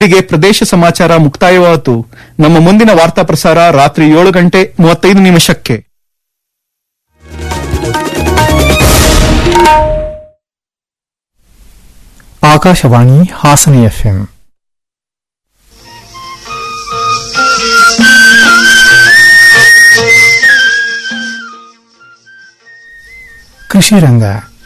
ಇಲ್ಲಿಗೆ ಪ್ರದೇಶ ಸಮಾಚಾರ ಮುಕ್ತಾಯವಾಯಿತು ನಮ್ಮ ಮುಂದಿನ ವಾರ್ತಾ ಪ್ರಸಾರ ರಾತ್ರಿ ಏಳು ಗಂಟೆ ಮೂವತ್ತೈದು ನಿಮಿಷಕ್ಕೆ ಆಕಾಶವಾಣಿ ಹಾಸನ ಎಫ್ಎಂ ಕೃಷಿ ರಂಗ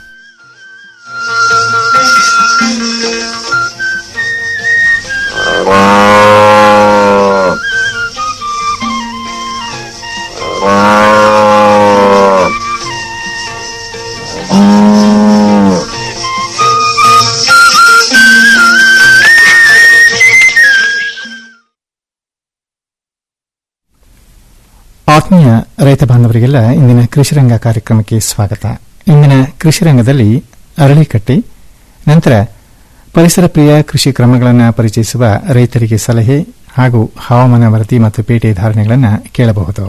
ಆತ್ಮೀಯ ರೈತ ಬಾಂಧವರಿಗೆಲ್ಲ ಇಂದಿನ ಕೃಷಿ ರಂಗ ಕಾರ್ಯಕ್ರಮಕ್ಕೆ ಸ್ವಾಗತ ಇಂದಿನ ಕೃಷಿ ರಂಗದಲ್ಲಿ ಅರಳಿಕಟ್ಟಿ ನಂತರ ಪರಿಸರ ಪ್ರಿಯ ಕೃಷಿ ಕ್ರಮಗಳನ್ನು ಪರಿಚಯಿಸುವ ರೈತರಿಗೆ ಸಲಹೆ ಹಾಗೂ ಹವಾಮಾನ ವರದಿ ಮತ್ತು ಪೇಟೆ ಧಾರಣೆಗಳನ್ನು ಕೇಳಬಹುದು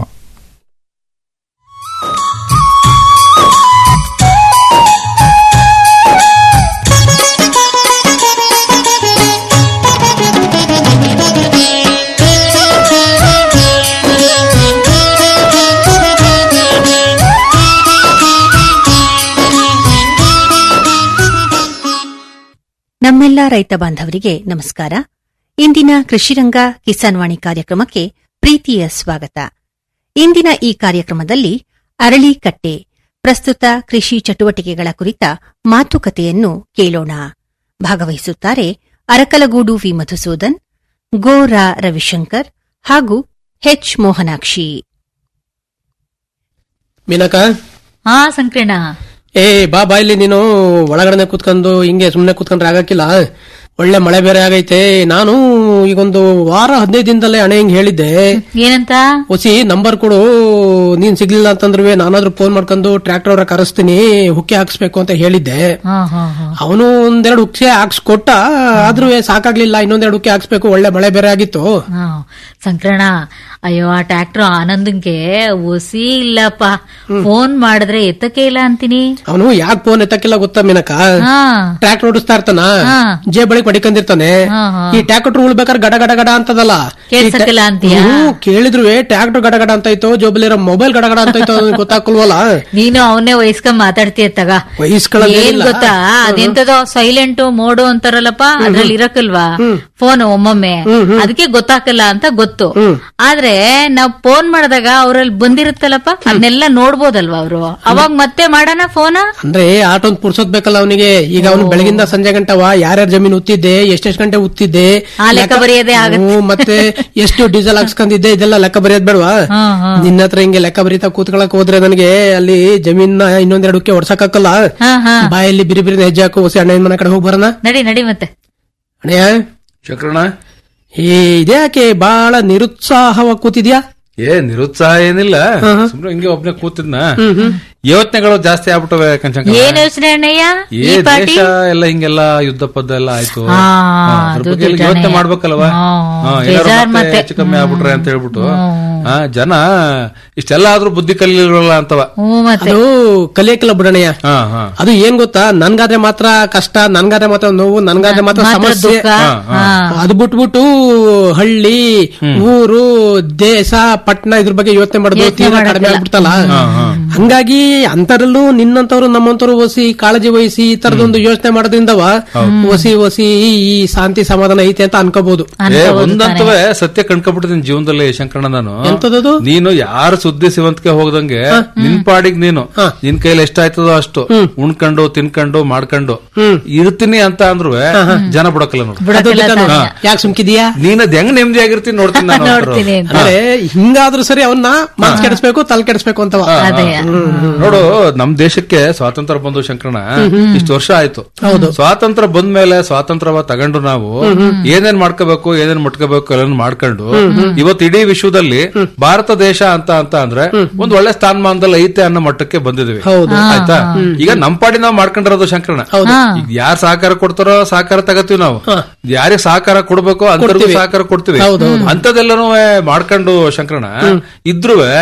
ನಮ್ಮೆಲ್ಲ ರೈತ ಬಾಂಧವರಿಗೆ ನಮಸ್ಕಾರ ಇಂದಿನ ಕೃಷಿರಂಗ ಕಿಸಾನ್ ವಾಣಿ ಕಾರ್ಯಕ್ರಮಕ್ಕೆ ಪ್ರೀತಿಯ ಸ್ವಾಗತ ಇಂದಿನ ಈ ಕಾರ್ಯಕ್ರಮದಲ್ಲಿ ಅರಳಿಕಟ್ಟೆ ಪ್ರಸ್ತುತ ಕೃಷಿ ಚಟುವಟಿಕೆಗಳ ಕುರಿತ ಮಾತುಕತೆಯನ್ನು ಕೇಳೋಣ ಭಾಗವಹಿಸುತ್ತಾರೆ ಅರಕಲಗೂಡು ವಿ ಮಧುಸೂದನ್ ಗೋ ರಾ ರವಿಶಂಕರ್ ಹಾಗೂ ಹೆಚ್ ಮೋಹನಾಕ್ಷಿ ಮೀನಕ ಹಾ ಸಂಕ್ರಣ ಏ ಬಾ ಬಾ ಇಲ್ಲಿ ನೀನು ಒಳಗಡೆ ಕೂತ್ಕೊಂಡು ಹಿಂಗೆ ಸುಮ್ನೆ ಕೂತ್ಕೊಂಡ್ರೆ ಆಗಕ್ಕಿಲ್ಲ ಒಳ್ಳೆ ಮಳೆ ಬೇರೆ ಆಗೈತೆ ನಾನು ಈಗೊಂದು ವಾರ ಹದಿನೈದು ದಿನದಲ್ಲೇ ಹಣೆ ಹಿಂಗ್ ಹೇಳಿದ್ದೆ ಏನಂತ ಹೊಸಿ ನಂಬರ್ ಕೊಡು ನೀನ್ ಸಿಗ್ಲಿಲ್ಲ ಅಂತಂದ್ರೆ ನಾನಾದ್ರೂ ಫೋನ್ ಮಾಡ್ಕೊಂಡು ಟ್ರ್ಯಾಕ್ಟರ್ ಅವ್ರ ಕರೆಸ್ತೀನಿ ಹುಕ್ಕೆ ಹಾಕ್ಸ್ಬೇಕು ಅಂತ ಹೇಳಿದ್ದೆ ಹಾ ಹಾ ಹಾ ಅವನು ಒಂದೆರಡು ಹುಕ್ಕೆ ಹಾಕ್ಸ್ಕೊಟ್ಟ ಆದ್ರೂ ಸಾಕಾಗ್ಲಿಲ್ಲ ಇನ್ನೊಂದೆರಡು ಹುಕ್ಕೆ ಹಾಕ್ಸ್ಬೇಕು ಒಳ್ಳೆ ಮಳೆ ಬೇರೆ ಆಗಿತ್ತು ಹಾ ಸಂಕ್ರಣ ಅಯ್ಯೋ ಆ ಟ್ರ್ಯಾಕ್ಟರ್ ಆನಂದಂಗೆ ಒಸಿ ಇಲ್ಲಪ್ಪ ಫೋನ್ ಮಾಡಿದ್ರೆ ಎತ್ತಕ್ಕೆ ಇಲ್ಲ ಅಂತೀನಿ ಅವನು ಯಾಕೆ ಫೋನ್ ಎತ್ತಕ್ಕಿಲ್ಲ ಗೊತ್ತಾ ಮೀನಕ ಹಾ ಟ್ರ್ಯಾಕ್ಟರ್ ಓಡಿಸ್ತಾ ಇರ್ತಾನ ಹಾ. ಜೇ ಬಳಿ ಪಡಿಕೊಂಡಿರ್ತಾನೆ ಹಾ, ಹಾ. ಈ ಟ್ರ್ಯಾಕ್ಟರ್ ಉಳ್ಬೇಕಾದ್ರೆ ಗಡ ಗಡ ಗಡ ಅಂತದಲ್ಲ ಕೇಳ್ಸಕ್ಕಿಲ್ಲ ಅಂತೀಯಾ? ಕೇಳಿದ್ರು ಟ್ರ್ಯಾಕ್ಟರ್ ಗಡ ಗಡ ಅಂತೈತೋ ಜೋಬಲಿರೋ ಮೊಬೈಲ್ ಗಡ ಗಡ ಅಂತೈತೋ ಅನ್ನೋದು ಗೊತ್ತಾಗಲ್ವಲ್ಲ ನೀನು ಅವನ್ನೇ ವಯಸ್ಕೊಂಡ್ ಮಾತಾಡ್ತೀಯ ತಗ ವಯಸ್ಕೊಳ್ಳೋದೇ ಏನ್ ಇಲ್ಲ. ಗೊತ್ತಾ ಅದೆಂತದೋ ಸೈಲೆಂಟ್ ಮೋಡು ಅಂತಾರಲ್ಲಪ್ಪ ಅದ್ರಲ್ಲಿ ಇರಕಲ್ವಾ ಫೋನ್ ಒಮ್ಮೊಮ್ಮೆ ಅದಕ್ಕೆ ಗೊತ್ತಾಗಲ್ಲ ಅಂತ ಗೊತ್ತು ಆದ್ರೆ ನಾವ್ ಫೋನ್ ಮಾಡಿದಾಗ ಅವ್ರಲ್ಲಿ ಬಂದಿರುತ್ತಲ್ಲಪ್ಪ ಅದನ್ನೆಲ್ಲ ನೋಡ್ಬೋದಲ್ವಾ ಅವರು ಅವಾಗ ಮತ್ತೆ ಮಾಡೋಣ ಫೋನ ಅಂದ್ರೆ ಆಟೊಂದ್ ಪುರ್ಸೋದ್ ಬೇಕಲ್ಲ ಅವನಿಗೆ ಈಗ ಅವನು ಬೆಳಗಿಂದ ಸಂಜೆ ಗಂಟವ ಯಾರ್ಯಾರ ಜಮೀನು ಉತ್ತಿದ್ದೆ ಎಷ್ಟೆಷ್ಟು ಗಂಟೆ ಉತ್ತಿದ್ದೆ ಆ ಲೆಕ್ಕ ಬರೆಯೋದೇ ಆಗತ್ತೆ. ಹ್ಮ್, ಮತ್ತೆ ಎಷ್ಟು ಡೀಸೆಲ್ ಹಾಕ್ಸ್ಕೊಂಡಿದ್ದೆ ಇದೆಲ್ಲ ಲೆಕ್ಕ ಬರೆಯೋದ್ ಬೇಡವಾ ಹಾ, ಹಾ. ನಿನ್ನ ಹತ್ರ ಹಿಂಗೆ ಲೆಕ್ಕ ಬರೀತಾ ಕೂತ್ಕೊಳಕ್ ಹೋದ್ರೆ ನನಗೆ ಅಲ್ಲಿ ಜಮೀನ ಇನ್ನೊಂದೆರಡು ಉಕ್ಕೆ ಹೊಡ್ಸಕ್ಕಾಗಲ್ಲ ಹಾ ಹಾ ಬಾಯಲ್ಲಿ ಬಿರಿ ಬಿರಿ ಹೆಜ್ಜೆ ಹಾಕು ಹೊಸ ಅಣ್ಣನ ಮನೆ ಕಡೆ ಹೋಗಿ ಬರೋಣ ನಡಿ ನಡಿ ಮತ್ತೆ ಅಣ್ಣಯ್ಯ ಶಂಕರಣ ಏ ಇದ್ಯಾಕೆ ಬಾಳ ನಿರುತ್ಸಾಹವಾಗಿ ಕೂತಿದ್ಯಾ ಏ ನಿರುತ್ಸಾಹ ಏನಿಲ್ಲ ಸುಮ್ನೆ ಹಿಂಗೆ ಒಬ್ನೇ ಕೂತಿದ್ನ ಯೋಚನೆಗಳು ಜಾಸ್ತಿ ಆಗ್ಬಿಟ್ಟವೆ ಕಣ್ಶಂಕರ ಏನ್ ಯೋಚನೆ ಅಣ್ಣಯ್ಯ ಏ ಈ ಪಾರ್ಟಿ ದೇಶ ಎಲ್ಲ ಹಿಂಗೆಲ್ಲ ಯುದ್ಧ ಪದ್ಧ ಎಲ್ಲ ಆಯ್ತು ಹಾ, ಹಾ, ಅದು ಅದ್ರ ಬಗ್ಗೆ ಎಲ್ಲ ನಿಜಾನೇ. ಯೋಚನೆ ಮಾಡ್ಬೇಕಲ್ವಾ ಹಾ, ಹಾ, ಏನಾದ್ರು ಬೇಜಾರ್ ಮತ್ತೆ ಮತ್ತೆ. ಹೆಚ್ಚು ಕಮ್ಮಿ ಆಗ್ಬಿಟ್ರೆ ಅಂತ ಹೇಳ್ಬಿಟ್ಟು ಹ್ಮ್. ಹಾ, ಜನ ಇಷ್ಟೆಲ್ಲ ಆದ್ರೂ ಬುದ್ಧಿ ಕಲಿಲಿಲ್ವಲ್ಲ ಅಂತವ ಹ್ಞೂ ಮತ್ತೆ ಅದು ಕಲಿಯಕ್ಕಿಲ್ಲ ಬಿಡಣಯ್ಯ ಹಾ ಹಾ ಅದು ಏನ್ ಗೊತ್ತಾ ನನ್ಗಾದ್ರೆ ಮಾತ್ರ ಕಷ್ಟ ನನ್ಗಾದ್ರೆ ಮಾತ್ರ ನೋವು ನನ್ಗಾದ್ರೆ ಮಾತ್ರ ಮಾತ್ರ ಸಮಸ್ಯೆ ದುಃಖ ಹಾ. ಅದು ಬಿಟ್ಬಿಟ್ಟು ಹಳ್ಳಿ ಊರು ದೇಶ ಪಟ್ಟಣ ಇದ್ರ ಬಗ್ಗೆ ಯೋಚನೆ ಮಾಡೋದು ಯೋಚ್ನೆ ತೀರಾ ಕಡಿಮೆ ಮಾಡೋದಿಲ್ಲ. ಆಗ್ಬಿಡ್ತಲ್ಲ ಹಂಗಾಗಿ ಅಂತರಲ್ಲೂ ನಿನ್ನಂತವ್ರು ನಮ್ಮಂತವ್ರು ಒಸಿ ಕಾಳಜಿ ವಹಿಸಿ ಈ ತರದೊಂದು ಯೋಚನೆ ಮಾಡೋದ್ರಿಂದವ ಒಸಿ ಒಸಿ ಈ ಶಾಂತಿ ಸಮಾಧಾನ ಐತೆ ಅಂತ ಅನ್ಕೋಬಹುದು ಏ ಅನ್ಕೋಬೋದು ಒಂದಂತವೇ ಸತ್ಯ ಕಂಡ್ಕೊಂಡ್ಬಿಟ್ಟಿದ್ದೀನಿ ಜೀವನದಲ್ಲಿ ಶಂಕರಣ್ಣ ನಾನು ಎಂತದದು? ನೀನು ಯಾರು ಸುದ್ದಿ ಸಿವಂತಿಗೆ ಹೋಗದಂಗೆ ನಿನ್ ಪಾಡಿಗ್ ನೀನು ನಿನ್ ಕೈಲಿ ಎಷ್ಟಾಯ್ತದೋ ಅಷ್ಟು ಉಣ್ಕೊಂಡು ತಿನ್ಕೊಂಡು ಮಾಡ್ಕೊಂಡು ಇರ್ತೀನಿ ಅಂತ ಅಂದ್ರು ಜನ ಬಿಡಕಲ್ಲ ನೋಡು ಬಿಡಕ್ಕಿಲ್ಲ ತಾನೆ. ಯಾಕೆ ಸುಮ್ಕಿದ್ಯಾ ನೀನದ್ ಹೆಂಗ್ ನೆಮ್ಮದಿ ಆಗಿರ್ತೀನಿ ನೋಡ್ತೀನಿ ನಾನು ಅಂತವ್ರು. ನೋಡ್ತೀನಿ ಅಂತ. ಅಂದ್ರೆ ಹಿಂಗಾದ್ರೂ ಸರಿ ಅವನ್ನ ಮನ್ಸ್ ಕೆಡಿಸ್ಬೇಕು ತಲೆ ಕೆಡಿಸ್ಬೇಕು ಅಂತವ ಅದೇ ನೋಡು ನಮ್ ದೇಶಕ್ಕೆ ಸ್ವಾತಂತ್ರ್ಯ ಬಂದು ಶಂಕರಣ ಇಷ್ಟು ವರ್ಷ ಆಯ್ತು ಸ್ವಾತಂತ್ರ್ಯ ಬಂದ್ಮೇಲೆ ಸ್ವಾತಂತ್ರ್ಯ ತಗೊಂಡು ನಾವು ಏನೇನ್ ಮಾಡ್ಕೋಬೇಕು ಏನೇನ್ ಮುಟ್ಕೋಬೇಕು ಎಲ್ಲ ಮಾಡ್ಕೊಂಡು ಇವತ್ತು ಇಡೀ ವಿಶ್ವದಲ್ಲಿ ಭಾರತ ದೇಶ ಅಂತ ಅಂತ ಅಂದ್ರೆ ಒಂದ್ ಒಳ್ಳೆ ಸ್ಥಾನಮಾನದಲ್ಲಿ ಐತೆ ಅನ್ನೋ ಮಟ್ಟಕ್ಕೆ ಬಂದಿದೀವಿ ಆಯ್ತಾ ಈಗ ನಮ್ ಪಾಡಿ ನಾವು ಮಾಡ್ಕೊಂಡಿರೋದು ಶಂಕರಣ ಈಗ ಯಾರ್ ಸಹಕಾರ ಕೊಡ್ತಾರೋ ಸಹಕಾರ ತಗತ್ತೀವಿ ನಾವು ಯಾರಿಗೆ ಸಹಕಾರ ಕೊಡ್ಬೇಕೋ ಅಂತರ್ಗೂ ಸಹಕಾರ ಕೊಡ್ತೀವಿ ಅಂತದೆಲ್ಲನೂ ಮಾಡ್ಕೊಂಡು ಶಂಕರಣ ಇದ್ರುವೆ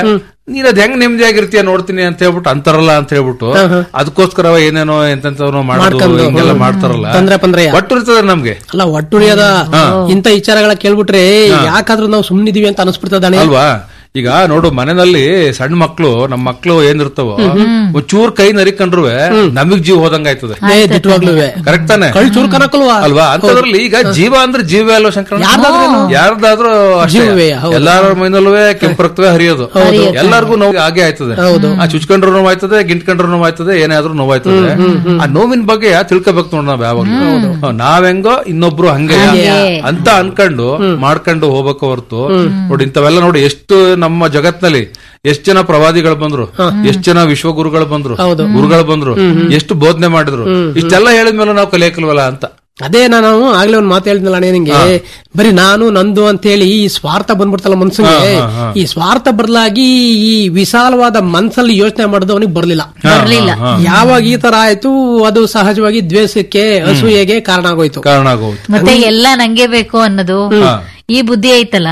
ನೀನ್ ಅದ್ ಹೆಂಗ್ ನೆಮ್ಮದಿಯಾಗಿರ್ತೀಯ ನೋಡ್ತೀನಿ ಅಂತ ಹೇಳ್ಬಿಟ್ಟು ಅಂತಾರಲ್ಲ ಅಂತ ಹೇಳ್ಬಿಟ್ಟು ಅದಕ್ಕೋಸ್ಕರ ಏನೇನೋ ಎಂತೆಂತವನೋ ಮಾಡೋದು ಮಾಡ್ಕೊಂಡು, ಹಿಂಗೆಲ್ಲ ಹ್ಮ್. ಮಾಡ್ತಾರಲ್ಲ ತೊಂದ್ರೆ ಪಂದ್ರೆಯ. ಒಟ್ಟು ಇರ್ತದೆ ನಮ್ಗೆ ಅಲ್ಲ ಒಟ್ಟುಳಿಯದ ಇಂತ ವಿಚಾರಗಳ ಕೇಳ್ಬಿಟ್ರೆ ಯಾಕಾದ್ರೂ ನಾವು ಸುಮ್ನಿದೀವಿ ಅಂತ ಅನಿಸ್ಬಿಡ್ತದಾನೆ ಅಲ್ವಾ ಈಗ ನೋಡು ಮನೆಯಲ್ಲಿ ಸಣ್ಣ ಮಕ್ಳು ನಮ್ಮ ಮಕ್ಳು ಏನಿರ್ತಾವೋ ಒಂಚೂರ್ ಕೈ ನರಿಕೊಂಡ್ರು ನಮಗ್ ಜೀವ ಹೋದಂಗ ಆಯ್ತದೆ ದಿಟ್ಟವಾಗ್ಲೂ ಕರೆಕ್ಟ್ ತಾನೆ ಕಳ್ ಚೂರ್ ಕನಕಲ್ವಾ ಅಲ್ವಾ ಅಂತದ್ರಲ್ಲಿ ಈಗ ಜೀವ ಅಂದ್ರೆ ಜೀವವೇ ಅಲ್ವಾ ಶಂಕರ ಯಾರ್ದಾದ್ರೇನು? ಯಾರ್ದಾದ್ರೂ ಅಷ್ಟೇ. ಜೀವವೇ, ಹೌದು. ಎಲ್ಲಾರ ಮೈನಲ್ಲೂ ಕೆಂಪು ರಕ್ತವೇ ಹರಿಯೋದು ಎಲ್ಲಾರ್ಗು ನೋವು ಹಾಗೆ ಆಯ್ತದೆ ಆ ಚುಚ್ಕೊಂಡ್ರು ನೋವು ಆಯ್ತದೆ ಗಿಂಟ್ಕೊಂಡ್ರು ನೋವು ಆಯ್ತದೆ ಏನೇ ಆದ್ರೂ ನೋವು ಆಯ್ತದೆ ಆ ನೋವಿನ ಬಗ್ಗೆ ತಿಳ್ಕೊಬೇಕು ನೋಡ್ ನಾವ್ ಯಾವಾಗ್ಲೂ ಹ್ಮ್, ನಾವೆಂಗೋ ಇನ್ನೊಬ್ರು ಹಂಗೆ ಅಂತ ಅನ್ಕೊಂಡು ಮಾಡ್ಕೊಂಡು ಹೋಗ್ಬೇಕು ಹೊರ್ತು ನೋಡಿ ಇಂಥವೆಲ್ಲ ನೋಡಿ ಎಷ್ಟು ನಮ್ಮ ಜಗತ್ನಲ್ಲಿ ಎಷ್ಟ್ ಜನ ಪ್ರವಾದಿಗಳು ಬಂದ್ರು ಎಷ್ಟ್ ಜನ ವಿಶ್ವಗುರುಗಳು ಬಂದ್ರು ಗುರುಗಳು ಬಂದ್ರು ಎಷ್ಟು ಬೋಧನೆ ಮಾಡಿದ್ರು ಇಷ್ಟೆಲ್ಲ ಹೇಳಿದ್ಮೇಲೆ ನಾವು ಕಲಿಯಕಲ್ವಲ್ಲ ಅಂತ ಅದೇ ನಾನು ಆಗ್ಲೇ ಒಂದ್ ಮಾತು ಹೇಳಿದ್ನಲ್ಲ ಅಣ್ಣ ನಿಂಗೆ ಬರೀ ನಾನು ನಂದು ಅಂತ ಹೇಳಿ ಈ ಸ್ವಾರ್ಥ ಬಂದ್ಬಿಡ್ತಲ್ಲ ಮನ್ಸಿಗೆ ಈ ಸ್ವಾರ್ಥ ಬದಲಾಗಿ ಈ ವಿಶಾಲವಾದ ಮನ್ಸಲ್ಲಿ ಯೋಚನೆ ಮಾಡೋದು ಅವನಿಗೆ ಬರ್ಲಿಲ್ಲ ಬರ್ಲಿಲ್ಲ ಯಾವಾಗ ಈ ತರ ಆಯ್ತು ಅದು ಸಹಜವಾಗಿ ದ್ವೇಷಕ್ಕೆ ಅಸೂಯೆಗೆ ಕಾರಣ ಆಗೋಯ್ತು ಕಾರಣ ಆಗೋಯ್ತು ಮತ್ತೆ ಎಲ್ಲ ನಂಗೆ ಬೇಕು ಅನ್ನೋದು ಈ ಬುದ್ಧಿ ಐತಲ್ಲ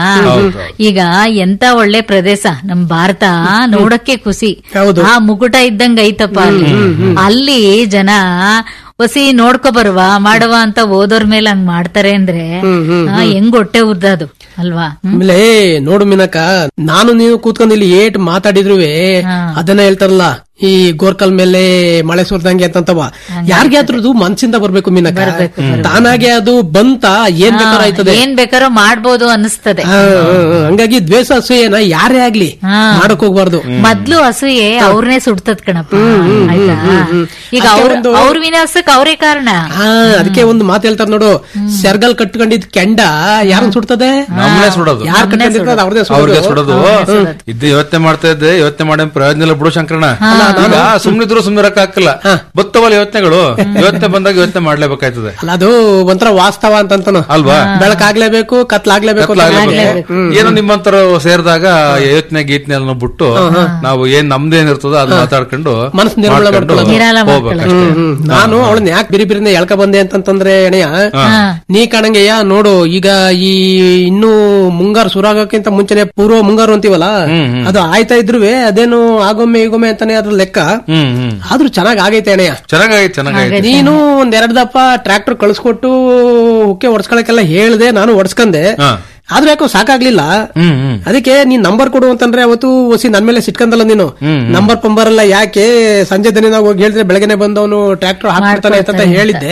ಈಗ ಎಂತ ಒಳ್ಳೆ ಪ್ರದೇಶ ನಮ್ ಭಾರತ ನೋಡಕ್ಕೆ ಖುಷಿ ಹೌದು. ಆ ಮುಕುಟ ಇದ್ದಂಗ ಐತಪ್ಪ ಅಲ್ಲಿ ಅಲ್ಲಿ ಜನ ಹೊಸಿ ನೋಡ್ಕೊ ಬರುವ ಮಾಡುವ ಅಂತ ಓದೋರ್ ಮೇಲೆ ಹಂಗ್ ಮಾಡ್ತಾರೆ ಅಂದ್ರೆ ಆ, ಹೆಂಗ್ ಹೊಟ್ಟೆ ಉದ್ದದು ಅಲ್ವಾ ಆಮೇಲೆ ನೋಡು ಮಿನಕ ನಾನು ನೀವು ಕೂತ್ಕೊಂಡು ಇಲ್ಲಿ ಏಟ್ ಮಾತಾಡಿದ್ರುವೆ ಅದನ್ನ ಹೇಳ್ತಾರಲ್ಲ ಈ ಗೋರ್ಕಲ್ ಮೇಲೆ ಮಳೆ ಸುರಿದಂಗೆ ಅಂತಂತವ ಯಾರಿಗೆ ಅದ್ರದ್ದು ಮನ್ಸಿಂದ ಬರ್ಬೇಕು ಮಿನಕ ತಾನಾಗೆ ಅದು ಬಂತ ಏನ್ ಬೇಕಾದ್ರೆ ಆಯ್ತದೆ ಏನ್ ಬೇಕಾರೋ ಮಾಡ್ಬೋದು ಅನಿಸ್ತದೆ ಆ, ಹಂಗಾಗಿ ದ್ವೇಷ ಅಸೂಯೆನ ಯಾರೇ ಆಗ್ಲಿ ಮಾಡಕ್ ಹೋಗ್ಬಾರ್ದು ಮೊದ್ಲು ಅಸೂಯೆ ಅವ್ರನ್ನೇ ಸುಡ್ತದ್ ಕಣಪ್ಪ ಆಯ್ತಾ ಈಗ ಅವ್ರ ಅವ್ರ ವಿನಾಶಕ್ ಅವರೇ ಕಾರಣ ಆ ಅದಕ್ಕೆ ಒಂದು ಮಾತು ಹೇಳ್ತಾರ ನೋಡು ಸೆರ್ಗಲ್ ಕಟ್ಕೊಂಡಿದ್ ಕೆಂಡ ಯಾರನ್ನ ಸುಡ್ತದೆ ನಮ್ಮನೆ ಸುಡೋದು ಯಾರ್ ಕಟ್ಕೊಂಡಿರ್ತದ ಅವ್ರದೇ ಅವ್ರಿಗೆ ಸುಡೋದು ಸುಡೋದು ಇದ್ದು ಯೋಚನೆ ಮಾಡ್ತಾ ಇದ್ದೆ ಯೋಚನೆ ಮಾಡಿ ಪ್ರಯೋಜನ ಇಲ್ಲ ಬಿಡು ಶಂಕರಣ ಈಗ ಸುಮ್ನಿದ್ರು ಸುಮ್ನಿರಕ್ ಹಾಕಲ್ಲ ಬತ್ತವಲ್ಲ ಯೋಚನೆಗಳು ಯೋಚನೆ ಬಂದಾಗ ಯೋಚನೆ ಮಾಡ್ಲೇಬೇಕಾಯ್ತದೆ ಅಲ್ಲ ಅದು ಒಂಥರ ವಾಸ್ತವ ಅಂತಂತಾನು ಅಲ್ವಾ ಬೆಳಕಾಗ್ಲೇಬೇಕು ಕತ್ಲಾಗ್ಲೇಬೇಕು ಅಂತ ಕತ್ಲಾಗ್ಲೇಬೇಕು. ಏನೋ ನಿಮ್ಮಂತರ ಸೇರಿದಾಗ ಯೋಚನೆ ಗೀತ್ನೆ ಎಲ್ಲ ಬಿಟ್ಟು ನಾವು ಏನ್ ನಮ್ದೇನಿರ್ತದೋ ಅದು ಮಾತಾಡ್ಕೊಂಡು ಮನಸ್ಸು ನಿರ್ಮಲ ಮಾಡ್ಕೊಂಡು ಮಾಡ್ಕೊಳ್ಳೋದು. ನಿರಾಳ ಹೋಗ್ಬೇಕಷ್ಟೇ ಹ್ಮ್. ನಾನು ಅವಳನ್ನ ಯಾಕೆ ಬಿರಿ ಬಿರಿನ ಎಳ್ಕ ಬಂದೆ ಅಂತಂತಂದ್ರೆ ಅಣೆಯ ನೀ ಕಣಂಗೆಯ ನೋಡು ಈಗ ಈ ಇನ್ನು ಮುಂಗಾರು ಸುರಾಗಕ್ಕಿಂತ ಮುಂಚೆನೆ ಪೂರ್ವ ಮುಂಗಾರು ಅಂತೀವಲ್ಲ ಅದು ಆಯ್ತಾ ಇದ್ರುವೆ ಅದೇನು ಆಗೊಮ್ಮೆ ಈಗೊಮ್ಮೆ ಅಂತಾನೆ ಅದ್ರ ಲೆಕ್ಕ ಹ್ಮ್ ಹ್ಮ್ ಆದ್ರೂ ಚೆನ್ನಾಗ್ ಆಗೈತೆ ಅಣೆಯ ಚೆನ್ನಾಗೈತೆ ಚೆನ್ನಾಗೈತೆ ನೀನು ಒಂದ್ ಎರಡ್ ದಪ್ಪ ಟ್ರ್ಯಾಕ್ಟರ್ ಕಳ್ಸ್ಕೊಟ್ಟು ಹುಕ್ಕೆ ಒಡ್ಸ್ಕೊಳಕ್ಕೆಲ್ಲ ಹೇಳ್ದೆ ನಾನು ಒಡ್ಸ್ಕಂದೆ ಹಾ. ಆದ್ರೂ ಯಾಕೋ ಸಾಕಾಗ್ಲಿಲ್ಲ ಹ್ಮ್ ಹ್ಮ್ ಅದಕ್ಕೆ ನೀನ್ ನಂಬರ್ ಕೊಡು ಅಂತಂದ್ರೆ ಅವತ್ತು ಒಸಿ ನನ್ ಮೇಲೆ ಸಿಟ್ಕಂದಲ್ಲ ನೀನು ನಂಬರ್ ಪಂಬರ್ ಎಲ್ಲ ಯಾಕೆ ಸಂಜೆ ದಿನ ನಾವು ಹೋಗಿ ಹೇಳಿದ್ರೆ ಬೆಳಗ್ನೆ ಬಂದವನು ಟ್ರ್ಯಾಕ್ಟರ್ ಹಾಕ್ಬಿಡ್ತಾನೆ ಅಂತ ಹೇಳಿದ್ದೆ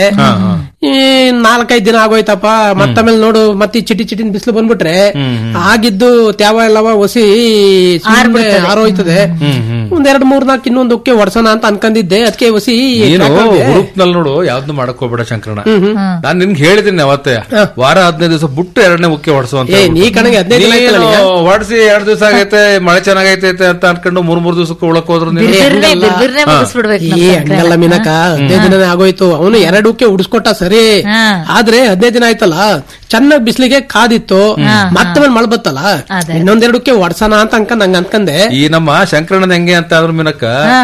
ಈ ನಾಲ್ಕೈದು ದಿನ ಆಗೋಯ್ತಪ್ಪ ಮತ್ತಮೇಲೆ ನೋಡು ಮತ್ತೆ ಈ ಚಿಟಿ ಚಿಟಿನ ಬಿಸಿಲು ಬಂದ್ಬಿಟ್ರೆ ಆಗಿದ್ದು ತ್ಯಾವ ಎಲ್ಲವ ಒಸಿ ಸುಮ್ನೆ ಆರೋಯ್ತದೆ ಒಂದ್ ಎರಡ್ ಮೂರ್ ನಾಲ್ಕು ಇನ್ನೊಂದು ಒಕ್ಕೆ ಒಡ್ಸೋಣ ಅಂತ ಅನ್ಕೊಂಡಿದ್ದೆ ಅದಕ್ಕೆ ಒಸಿ ನೀನು tractor ಗೆ- ಹುರುಪ್ನಲ್ಲಿ ನೋಡು ಯಾವ್ದು ಮಾಡಕ್ ಹೋಗ್ಬೇಡ ಶಂಕರಣ ನಾನ್ ನಿನ್ಗೆ ಹೇಳಿದ್ದೀನಿ ಅವತ್ತೇ ವಾರ ಹದಿನೈದು ದಿವಸ ಬಿಟ್ಟು ಎರಡನೇ ಮುಖ್ಯ ಹೊಡ್ಸು ಅಂತ ಏ ನೀ ಕಣಗೆ ಹದಿನೈದು ದಿನ ಆಯ್ತಲ್ಲ ನೀನು? ಹೊಡ್ಸಿ ಎರಡ್ ದಿವಸ ಆಗೈತೆ ಮಳೆ ಚೆನ್ನಾಗೈತೆ ಅಂತ ಅನ್ಕೊಂಡು ಮೂರ್ ಮೂರ್ ದಿವಸಕ್ಕೆ ಉಳಕ್ ಹೋದ್ರು ನೀನು ಬಿರ್ಬಿರ್ನೆ ಬಿರ್ಬಿರ್ನೆ ಮುಗಿಸ್ಬಿಡ್ಬೇಕು ಏ ಹಂಗಲ್ಲ ಮಿನಕ ಹದಿನೈದು ದಿನನೇ ಆಗೋಯ್ತು ಅವನು ಎರಡಕ್ಕೆ ಉಡ್ಸ್ಕೊಟ್ಟ ಸರಿ ಹಾ. ಆದ್ರೆ ಹದಿನೈದು ದಿನ ಆಯ್ತಲ್ಲ ಚೆನ್ನಾಗ್ ಬಿಸ್ಲಿಗೆ ಕಾದಿತ್ತು ಮತ್ತೆ ಮಳೆ ಬತ್ತಲ್ಲ ಅದೇ. ಇನ್ನೊಂದೆರಡಕ್ಕೆ ಒಡ್ಸೋಣ ಅಂತ ಅನ್ಕೊಂಡ್ ಹಂಗ ಅನ್ಕಂದೆ ಈ ನಮ್ಮ ಶಂಕರಣ್ಣನ ಹೆಂಗೆ ಅಂತ ಆದ್ರ ಮಿನಕ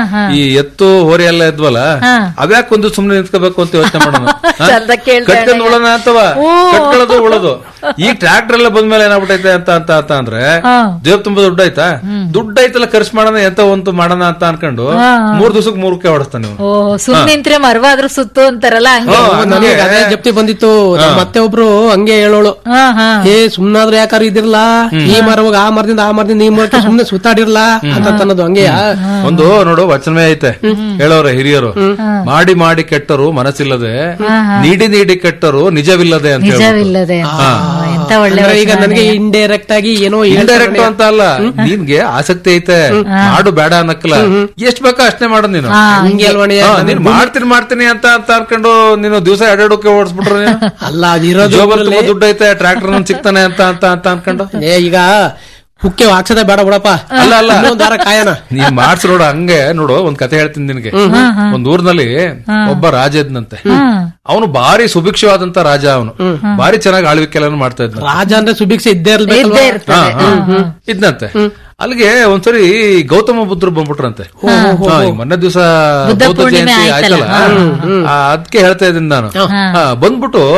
ಈ ಎತ್ತು ಹೋರಿ ಎಲ್ಲ ಇದ್ವಲ್ಲ ಅವ್ಯಾಕ್ ಒಂದು ಸುಮ್ನೆ ನಿಂತ್ಕೋಬೇಕು ಅಂತ ಯೋಚನೆ ಮಾಡೋಣ ಹಾ? ಚಂದ ಕೇಳ್ತಾ ಕಟ್ಕೊಂಡ್ ಉಳೋಣ ಅಂತವ ಕಟ್ಕೊಳ್ಳೋದು ಉಳೋದು ಈ ಟ್ರ್ಯಾಕ್ಟರ್ ಎಲ್ಲ ಬಂದ್ಮೇಲೆ ಏನಾಗ್ಬಿಟ್ಟೈತೆ ಅಂತ ಅಂತ ಅಂತ ಅಂದ್ರೆ ಜೇಬ್ ತುಂಬಾ ದುಡ್ಡು ಆಯ್ತಾ ದುಡ್ಡು ಐತಲ್ಲ ಖರ್ಚು ಮಾಡೋಣ ಎಂತ ಒಂದು ಮಾಡೋಣ ಅಂತ ಅನ್ಕೊಂಡು ಮೂರ್ ದಿವಸಕ್ಕೆ ಮೂರಕ್ಕೆ ಹೊಡಸ್ತಾನೆ ಇವ್ನು. ಓ ಸುಮ್ ನಿಂತ್ರೆ ಮರವಾದ್ರೂ ಸುತ್ತು ಅಂತಾರಲ್ಲ ಹಂಗೆ ಹಾ, ನನಗೆ ಹಂಗೆ. ಅದೇ ಜಪ್ತಿ ಬಂದಿತ್ತು ನಮ್ಮ ಮತ್ತೆ ಒಬ್ರು ಹಂಗೆ ಹೇಳೋಳು ಹಾ ಹಾ ಏ ಸುಮ್ನಾದ್ರೂ ಯಾಕಾರ ಇದಿರ್ಲ ಈ ಮರವಾಗ ಆ ಮರದಿಂದ ಆ ಮರದಿಂದ ಈ ಮರಕ್ಕೆ ಸುಮ್ನೆ ಸುತ್ತಾಡಿರ್ಲ ಅಂತ ಅನ್ನೋದು ಹಂಗೆಯ ಒಂದು ನೋಡು ವಚನವೇ ಐತೆ ಹೇಳೋರೆ ಹಿರಿಯರು ಮಾಡಿ ಮಾಡಿ ಕೆಟ್ಟರು ಮನಸ್ಸಿಲ್ಲದೆ ನೀಡಿ ನೀಡಿ ಕೆಟ್ಟರು ನಿಜವಿಲ್ಲದೆ ಅಂತ ಹೇಳ್ಬಿಟ್ಟು. ನಿಜವಿಲ್ಲದೆ ಎಂತ ಒಳ್ಳೆ ಅಂದ್ರೆ ಈಗ ನನಗೆ ಇಂಡೈರೆಕ್ಟ್ ಆಗಿ ಏನೋ ಇಂಡೈರೆಕ್ಟ್ ಅಂತ ಅಲ್ಲ ನಿನ್ಗೆ ಆಸಕ್ತಿ ಐತೆ ಮಾಡು ಬೇಡ ಅನ್ನಕ್ಕಲ್ಲ ಎಷ್ಟ್ ಬೇಕೋ ಅಷ್ಟೇ ಮಾಡು ನೀನು ಹಂಗೆ ಅಲ್ವಣೆಯ ಹಾ, ನೀನ್ ಮಾಡ್ತೀನಿ ಮಾಡ್ತೀನಿ ಅಂತ ಅಂತ ಅನ್ಕೊಂಡು ನೀನು ದಿವಸ ಎರಡೆರಡಕ್ಕೆ ಓಡಿಸ್ಬಿಟ್ರು ನೀನು ಅಲ್ಲ ಅದಿರೋದು ಜೋಬಲ್ ತುಂಬಾ ದುಡ್ಡು ಐತೆ ಟ್ರ್ಯಾಕ್ಟರ್ ನನ್ ಸಿಗ್ತಾನೆ ಅಂತ ಅಂತ ಅಂತ ಅನ್ಕೊಂಡು ಏ ಈಗ ಹುಕ್ಕೆ ಹಾಕ್ಸದೆ ಬೇಡ ಬಿಡಪ್ಪ ಅಲ್ಲ, ಅಲ್ಲ. ಇನ್ನೊಂದ್ ವಾರ ಕಾಯನ ನೀನ್ ಮಾಡ್ಸ್ ನೋಡು ಹಂಗೆ ನೋಡು ಒಂದ್ ಕತೆ ಹೇಳ್ತೀನಿ ನಿನ್ಗೆ ಒಂದ್ ಊರ್ನಲ್ಲಿ ಒಬ್ಬ ರಾಜ ಇದ್ನಂತೆ ಅವನು ಭಾರಿ ಸುಭಿಕ್ಷವಾದಂತ ರಾಜ ಅವನು ಭಾರಿ ಚೆನ್ನಾಗಿ ಆಳ್ವಿಕೆ ಎಲ್ಲ ಮಾಡ್ತಾ ಇದ್ನ ರಾಜ ಅಂದ್ರೆ ಸುಭಿಕ್ಷೆ ಇದ್ದೇ ಇರ್ಬೇಕಲ್ವಾ ಇದ್ದೇ ಇರ್ತದೆ ಹಾ, ಹಾ. ಇದ್ನಂತೆ ಅಲ್ಲಿಗೆ ಒಂದ್ಸರಿ ಗೌತಮ ಬುದ್ಧರು ಬಂದ್ಬಿಟ್ರಂತೆ ಹಾ, ಈ ಮೊನ್ನೆ ದಿವಸ ಬುದ್ಧ ಬೌದ್ಧ ಪೂರ್ಣಿಮೆ ಜಯಂತಿ ಆಯ್ತಲ್ಲ. ಆಯ್ತಲ್ಲ ಅದಕ್ಕೆ ಹೇಳ್ತಾ ಇದ್ದೀನಿ ನಾನು ಹಾ, ಬಂದ್ಬಿಟ್ಟು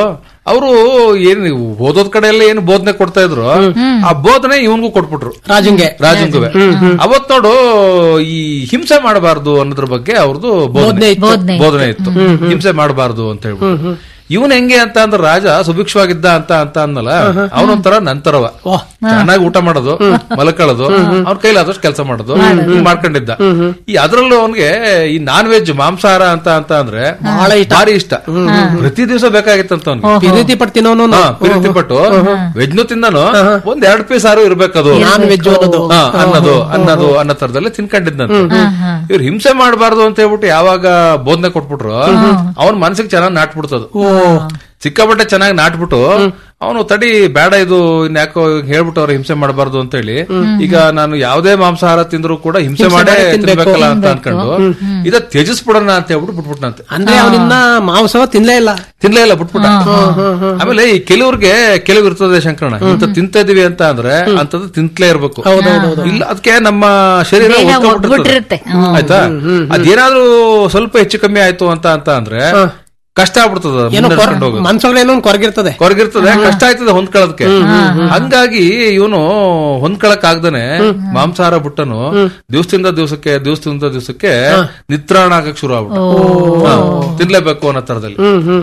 ಅವರು ಏನ್ ಓದೋದ್ ಕಡೆ ಎಲ್ಲ ಏನು ಬೋಧನೆ ಕೊಡ್ತಾ ಇದ್ರು ಆ ಬೋಧನೆ ಇವನ್ಗೂ ಕೊಟ್ಬಿಟ್ರು ರಾಜಂಗೆ ರಾಜಂಗುವೆ ಅವತ್ ನೋಡು ಈ ಹಿಂಸೆ ಮಾಡಬಾರ್ದು ಅನ್ನೋದ್ರ ಬಗ್ಗೆ ಅವ್ರದ್ದು ಬೋಧನೆ ಬೋಧನೆ ಬೋಧನೆ ಇತ್ತು ಹಿಂಸೆ ಮಾಡಬಾರ್ದು ಅಂತ ಹೇಳ್ಬಿಟ್ಟು ಇವನ್ ಹೆಂಗೆ ಅಂತ ಅಂದ್ರೆ ರಾಜ ಸುಭಿಕ್ಷವಾಗಿದ್ದ ಅಂತ ಅಂತ ಅನ್ನಲ್ಲ ಅವನೊಂಥರ ನಂತರವ ಚೆನ್ನಾಗಿ ಊಟ ಮಾಡೋದು ಮಲ್ಕೊಳ್ಳೋದು ಅವ್ನ ಕೈಲಾದಷ್ಟು ಕೆಲಸ ಮಾಡೋದು ಹಿಂಗ್ ಮಾಡ್ಕೊಂಡಿದ್ದ ಈ ಅದ್ರಲ್ಲೂ ಅವನ್ಗೆ ಈ ನಾನ್ ವೆಜ್ ಮಾಂಸಾಹಾರ ಅಂತ ಅಂತ ಅಂದ್ರೆ ಬಹಳ ಇಷ್ಟ. ಭಾರಿ ಇಷ್ಟ ಪ್ರತಿ ದಿವಸ ಬೇಕಾಗಿತ್ತಂತ ಅವ್ನಿಗೆ ಪ್ರೀತಿ ಪಡ್ತೀನೋನು ಹಾ, ಪ್ರೀತಿ ಪಟ್ಟು ವೆಜ್ನು ತಿಂದನು ಒಂದ್ ಎರಡ್ ಪೀಸ್ ಆರು ಇರ್ಬೇಕದು ನಾನ್ ವೆಜ್ ಅನ್ನೋದು ಹಾ, ಅನ್ನೋದು ಅನ್ನೋದು ಅನ್ನೋ ತರದಲ್ಲಿ ತಿನ್ಕೊಂಡಿದ್ದಂತ ಇವ್ರು ಹಿಂಸೆ ಮಾಡಬಾರ್ದು ಅಂತ ಹೇಳ್ಬಿಟ್ಟು ಯಾವಾಗ ಬೋಧನೆ ಕೊಟ್ಬಿಟ್ರು ಅವನ್ ಮನಸ್ಸಿಗೆ ಚೆನ್ನಾಗಿ ನಾಟ್ಬಿಡ್ತದು ಸಿಕ್ಕಾಪಟ್ಟೆ ಚೆನ್ನಾಗಿ ನಾಟ್ಬಿಟ್ಟು ಅವನು ತಡಿ ಬೇಡ ಇದು ಇನ್ಯಾಕೋ ಹೇಳ್ಬಿಟ್ಟು ಅವ್ರು ಹಿಂಸೆ ಮಾಡಬಾರ್ದು ಅಂತ ಹೇಳಿ ಈಗ ನಾನು ಯಾವ್ದೇ ಮಾಂಸಾಹಾರ ತಿಂದ್ರು ಕೂಡ ಹಿಂಸೆ ಮಾಡೇ ತಿನ್ಬೇಕಲ್ಲ ಅಂತ ಅನ್ಕೊಂಡು ಇದ ತ್ಯಜಿಸ್ಬಿಡೋಣ ಅಂತ ಹೇಳ್ಬಿಟ್ಟು ಬಿಟ್ಬಿಟ್ನಂತೆ ಅಂದ್ರೆ ಅವನಿನ್ನ ಮಾಂಸವ ತಿನ್ಲೇ ಇಲ್ಲ ತಿನ್ಲೇ ಇಲ್ಲ ಬಿಟ್ಬಿಟ್ಟ ಆಮೇಲೆ ಈ ಕೆಲವ್ರಿಗೆ ಕೆಲವು ಇರ್ತದೆ ಶಂಕರಣ ಇಂತ ತಿಂತ ಇದೀವಿ ಅಂತ ಅಂದ್ರೆ ಅಂತದ್ದು ತಿಂತಲೇ ಇರ್ಬೇಕು ಇಲ್ಲ ಅದಕ್ಕೆ ನಮ್ಮ ಶರೀರ ದೇಹ ಒಗ್ಗಟ್ಬಿಟ್ಟಿರ್ತದೆ. ಒಗ್ಬಿಟ್ಟಿರುತ್ತೆ. ಆಯ್ತಾ ಅದೇನಾದ್ರೂ ಸ್ವಲ್ಪ ಹೆಚ್ಚು ಕಮ್ಮಿ ಆಯ್ತು ಅಂತ ಅಂತ ಅಂದ್ರೆ ಕಷ್ಟ ಆಗ್ಬಿಡ್ತದ ಏನೋ ಮುಂದೆ ನಡ್ಕೊಂಡು ಹೋಗೋದು. ಮನ್ಸೊಳಗೆ ಏನೋ ಒಂದ್ ಕೊರಗಿರ್ತದೆ ಕೊರಗಿರ್ತದೆ ಕಷ್ಟ ಆಯ್ತದೆ ಹೊಂದ್ಕೊಳ್ಳೋದಕ್ಕೆ ಹಂಗಾಗಿ ಇವನು ಹೊಂದ್ಕೊಳಕ್ ಆಗ್ದೇನೆ ಮಾಂಸಾಹಾರ ಬಿಟ್ಟನು ದಿವಸದಿಂದ ದಿವಸಕ್ಕೆ ದಿವಸದಿಂದ ದಿವಸಕ್ಕೆ ನಿತ್ರಾಣ ಆಗಕ್ ಶುರು ಆಗ್ಬಿಟ್ಟು ಹಾ, ತಿನ್ಲೇಬೇಕು ಅನ್ನೋ ತರದಲ್ಲಿ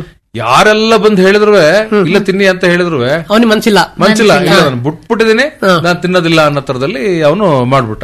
ಯಾರೆಲ್ಲ ಬಂದ್ ಹೇಳಿದ್ರು ಇಲ್ಲ ತಿನ್ನಿ ಅಂತ ಹೇಳಿದ್ರು ಅವನಿಗೆ ಮನ್ಸಿಲ್ಲ ಮನ್ಸಿಲ್ಲ ಇಲ್ಲ ನಾನು ಬಿಟ್ಬಿಟ್ಟಿದೀನಿ ನಾನು ತಿನ್ನೋದಿಲ್ಲ ಅನ್ನೋ ತರದಲ್ಲಿ ಅವನು ಮಾಡ್ಬಿಟ್ಟ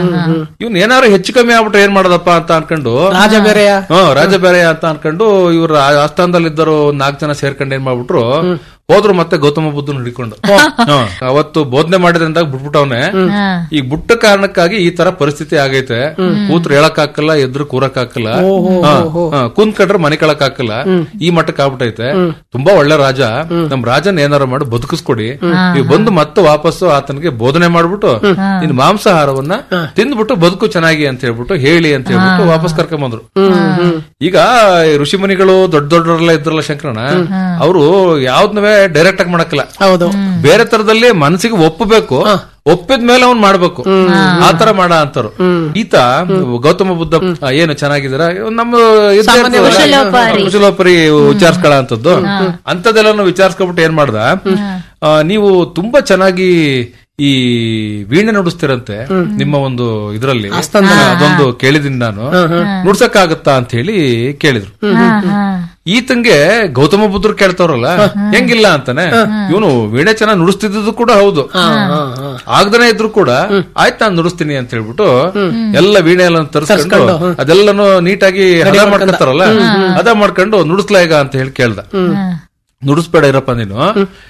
ಇವ್ನು ಏನಾದ್ರು ಹೆಚ್ಚು ಕಮ್ಮಿ ಆಗ್ಬಿಟ್ರೆ ಏನ್ ಮಾಡೋದಪ್ಪ ಅಂತ ಅನ್ಕೊಂಡು ರಾಜ ಬೇರೆಯ ಹ್ಮ್ ರಾಜ ಬೇರೆ ಅಂತ ಅನ್ಕೊಂಡು ಇವ್ರ ಆಸ್ಥಾನದಲ್ಲಿ ಇದ್ದರು ನಾಲ್ಕು ಜನ ಸೇರ್ಕೊಂಡು ಏನ್ ಮಾಡ್ಬಿಟ್ರು ಹೋದ್ರು ಮತ್ತೆ ಗೌತಮ ಬುದ್ಧನ ಹಿಡ್ಕೊಂಡು ಹ್ಮ್. ಅವತ್ತು ಬೋಧನೆ ಮಾಡಿದ್ರಿಂದ ಬಿಟ್ಬಿಟ್ಟವನೆ ಈಗ ಬಿಟ್ಟ ಕಾರಣಕ್ಕಾಗಿ ಈ ತರ ಪರಿಸ್ಥಿತಿ ಆಗೈತೆ ಕೂತ್ರು ಹೇಳಕ್ ಹಾಕಲ್ಲ ಎದ್ರು ಕೂರಕ್ ಹಾಕಲ್ಲ ಹಾ, ಹಾ, ಕುಂತ್ಕೊಂಡ್ರೆ ಮನೆ ಕಳಕ್ ಹಾಕಲ್ಲ ಈ ಮಟ್ಟಕ್ಕೆ ಆಗ್ಬಿಟ್ಟೈತೆ ತುಂಬಾ ಒಳ್ಳೆ ರಾಜ ನಮ್ ರಾಜನ್ ಏನಾರ ಮಾಡಿ ಬದುಕಿಸ್ಕೊಡಿ ನೀವು ಬಂದು ಮತ್ತೆ ವಾಪಸ್ಸು ಆತನಿಗೆ ಬೋಧನೆ ಮಾಡ್ಬಿಟ್ಟು ನಿನ್ ಮಾಂಸಾಹಾರವನ್ನ ತಿಂದ್ಬಿಟ್ಟು ಬದುಕು ಚೆನ್ನಾಗಿ ಅಂತ ಹೇಳ್ಬಿಟ್ಟು ಹೇಳಿ ಅಂತ ಹೇಳ್ಬಿಟ್ಟು ವಾಪಸ್ ಕರ್ಕೊಂಡ್ ಬಂದ್ರು ಈಗ ಈ ಋಷಿಮುನಿಗಳು ದೊಡ್ಡ ದೊಡ್ಡವರೆಲ್ಲ ಇದ್ರಲ್ಲ ಶಂಕರಣ ಅವರು ಯಾವ್ದನ್ನವೇ ಡೈರೆಕ್ಟ್ ಆಗಿ ಮಾಡಕ್ಕಲ್ಲ ಹೌದು ಬೇರೆ ತರದಲ್ಲಿ ಮನಸ್ಸಿಗೆ ಒಪ್ಪಬೇಕು ಒಪ್ಪಿದ ಮೇಲೆ ಅವ್ನ್ ಮಾಡ್ಬೇಕು ಆತರ ಮಾಡ ಅಂತಾರು ಈತ ಗೌತಮ ಬುದ್ಧ ಆ, ಏನು ಚೆನ್ನಾಗಿದ್ದೀರ ನಮ್ಮ ಇದ್ದೇ ಇರ್ತದಲ್ಲ, ಕುಶಲೋಪರಿ. ಕುಶಲೋಪರಿ ವಿಚಾರಿಸ್ಕೊಳ್ಳ ಅಂತದ್ದು ಅಂತದೆಲ್ಲ ವಿಚಾರಿಸ್ಕೊಬಿಟ್ಟು ಏನ್ ಮಾಡ್ದ ಆ, ನೀವು ತುಂಬಾ ಚೆನ್ನಾಗಿ ಈ ವೀಣೆ ನುಡಿಸ್ತಿರಂತೆ ನಿಮ್ಮ ಒಂದು ಇದ್ರಲ್ಲಿ ಅದೊಂದು ಕೇಳಿದೀನಿ ನಾನು ನುಡ್ಸಕ್ಕಾಗತ್ತಾ ಅಂತ ಹೇಳಿ ಕೇಳಿದ್ರು ಈತಂಗೆ ಗೌತಮ ಬುದ್ಧರು ಕೇಳ್ತಾವ್ರಲ್ಲ ಹೆಂಗಿಲ್ಲ ಅಂತಾನೆ ಇವನು ವೀಣೆ ಚೆನ್ನಾಗಿ ನುಡಿಸ್ತಿದ್ದು ಕೂಡ ಹೌದು ಆಗ್ದನೇ ಇದ್ರು ಕೂಡ ಆಯ್ತು ನಾನು ನುಡಿಸ್ತೀನಿ ಅಂತ ಹೇಳ್ಬಿಟ್ಟು ಎಲ್ಲ ವೀಣೆ ಎಲ್ಲ ತರಿಸ್ಕೊಂಡು ಅದೆಲ್ಲನು ನೀಟಾಗಿ ಹದ ಮಾಡ್ಕೊಂತಾರಲ್ಲ ಹದ ಮಾಡ್ಕೊಂಡು ನುಡಿಸ್ಲಾ ಈಗ ಅಂತ ಹೇಳಿ ಕೇಳ್ದ ನುಡಿಸ್ಬೇಡ ಇರಪ್ಪ ನೀನು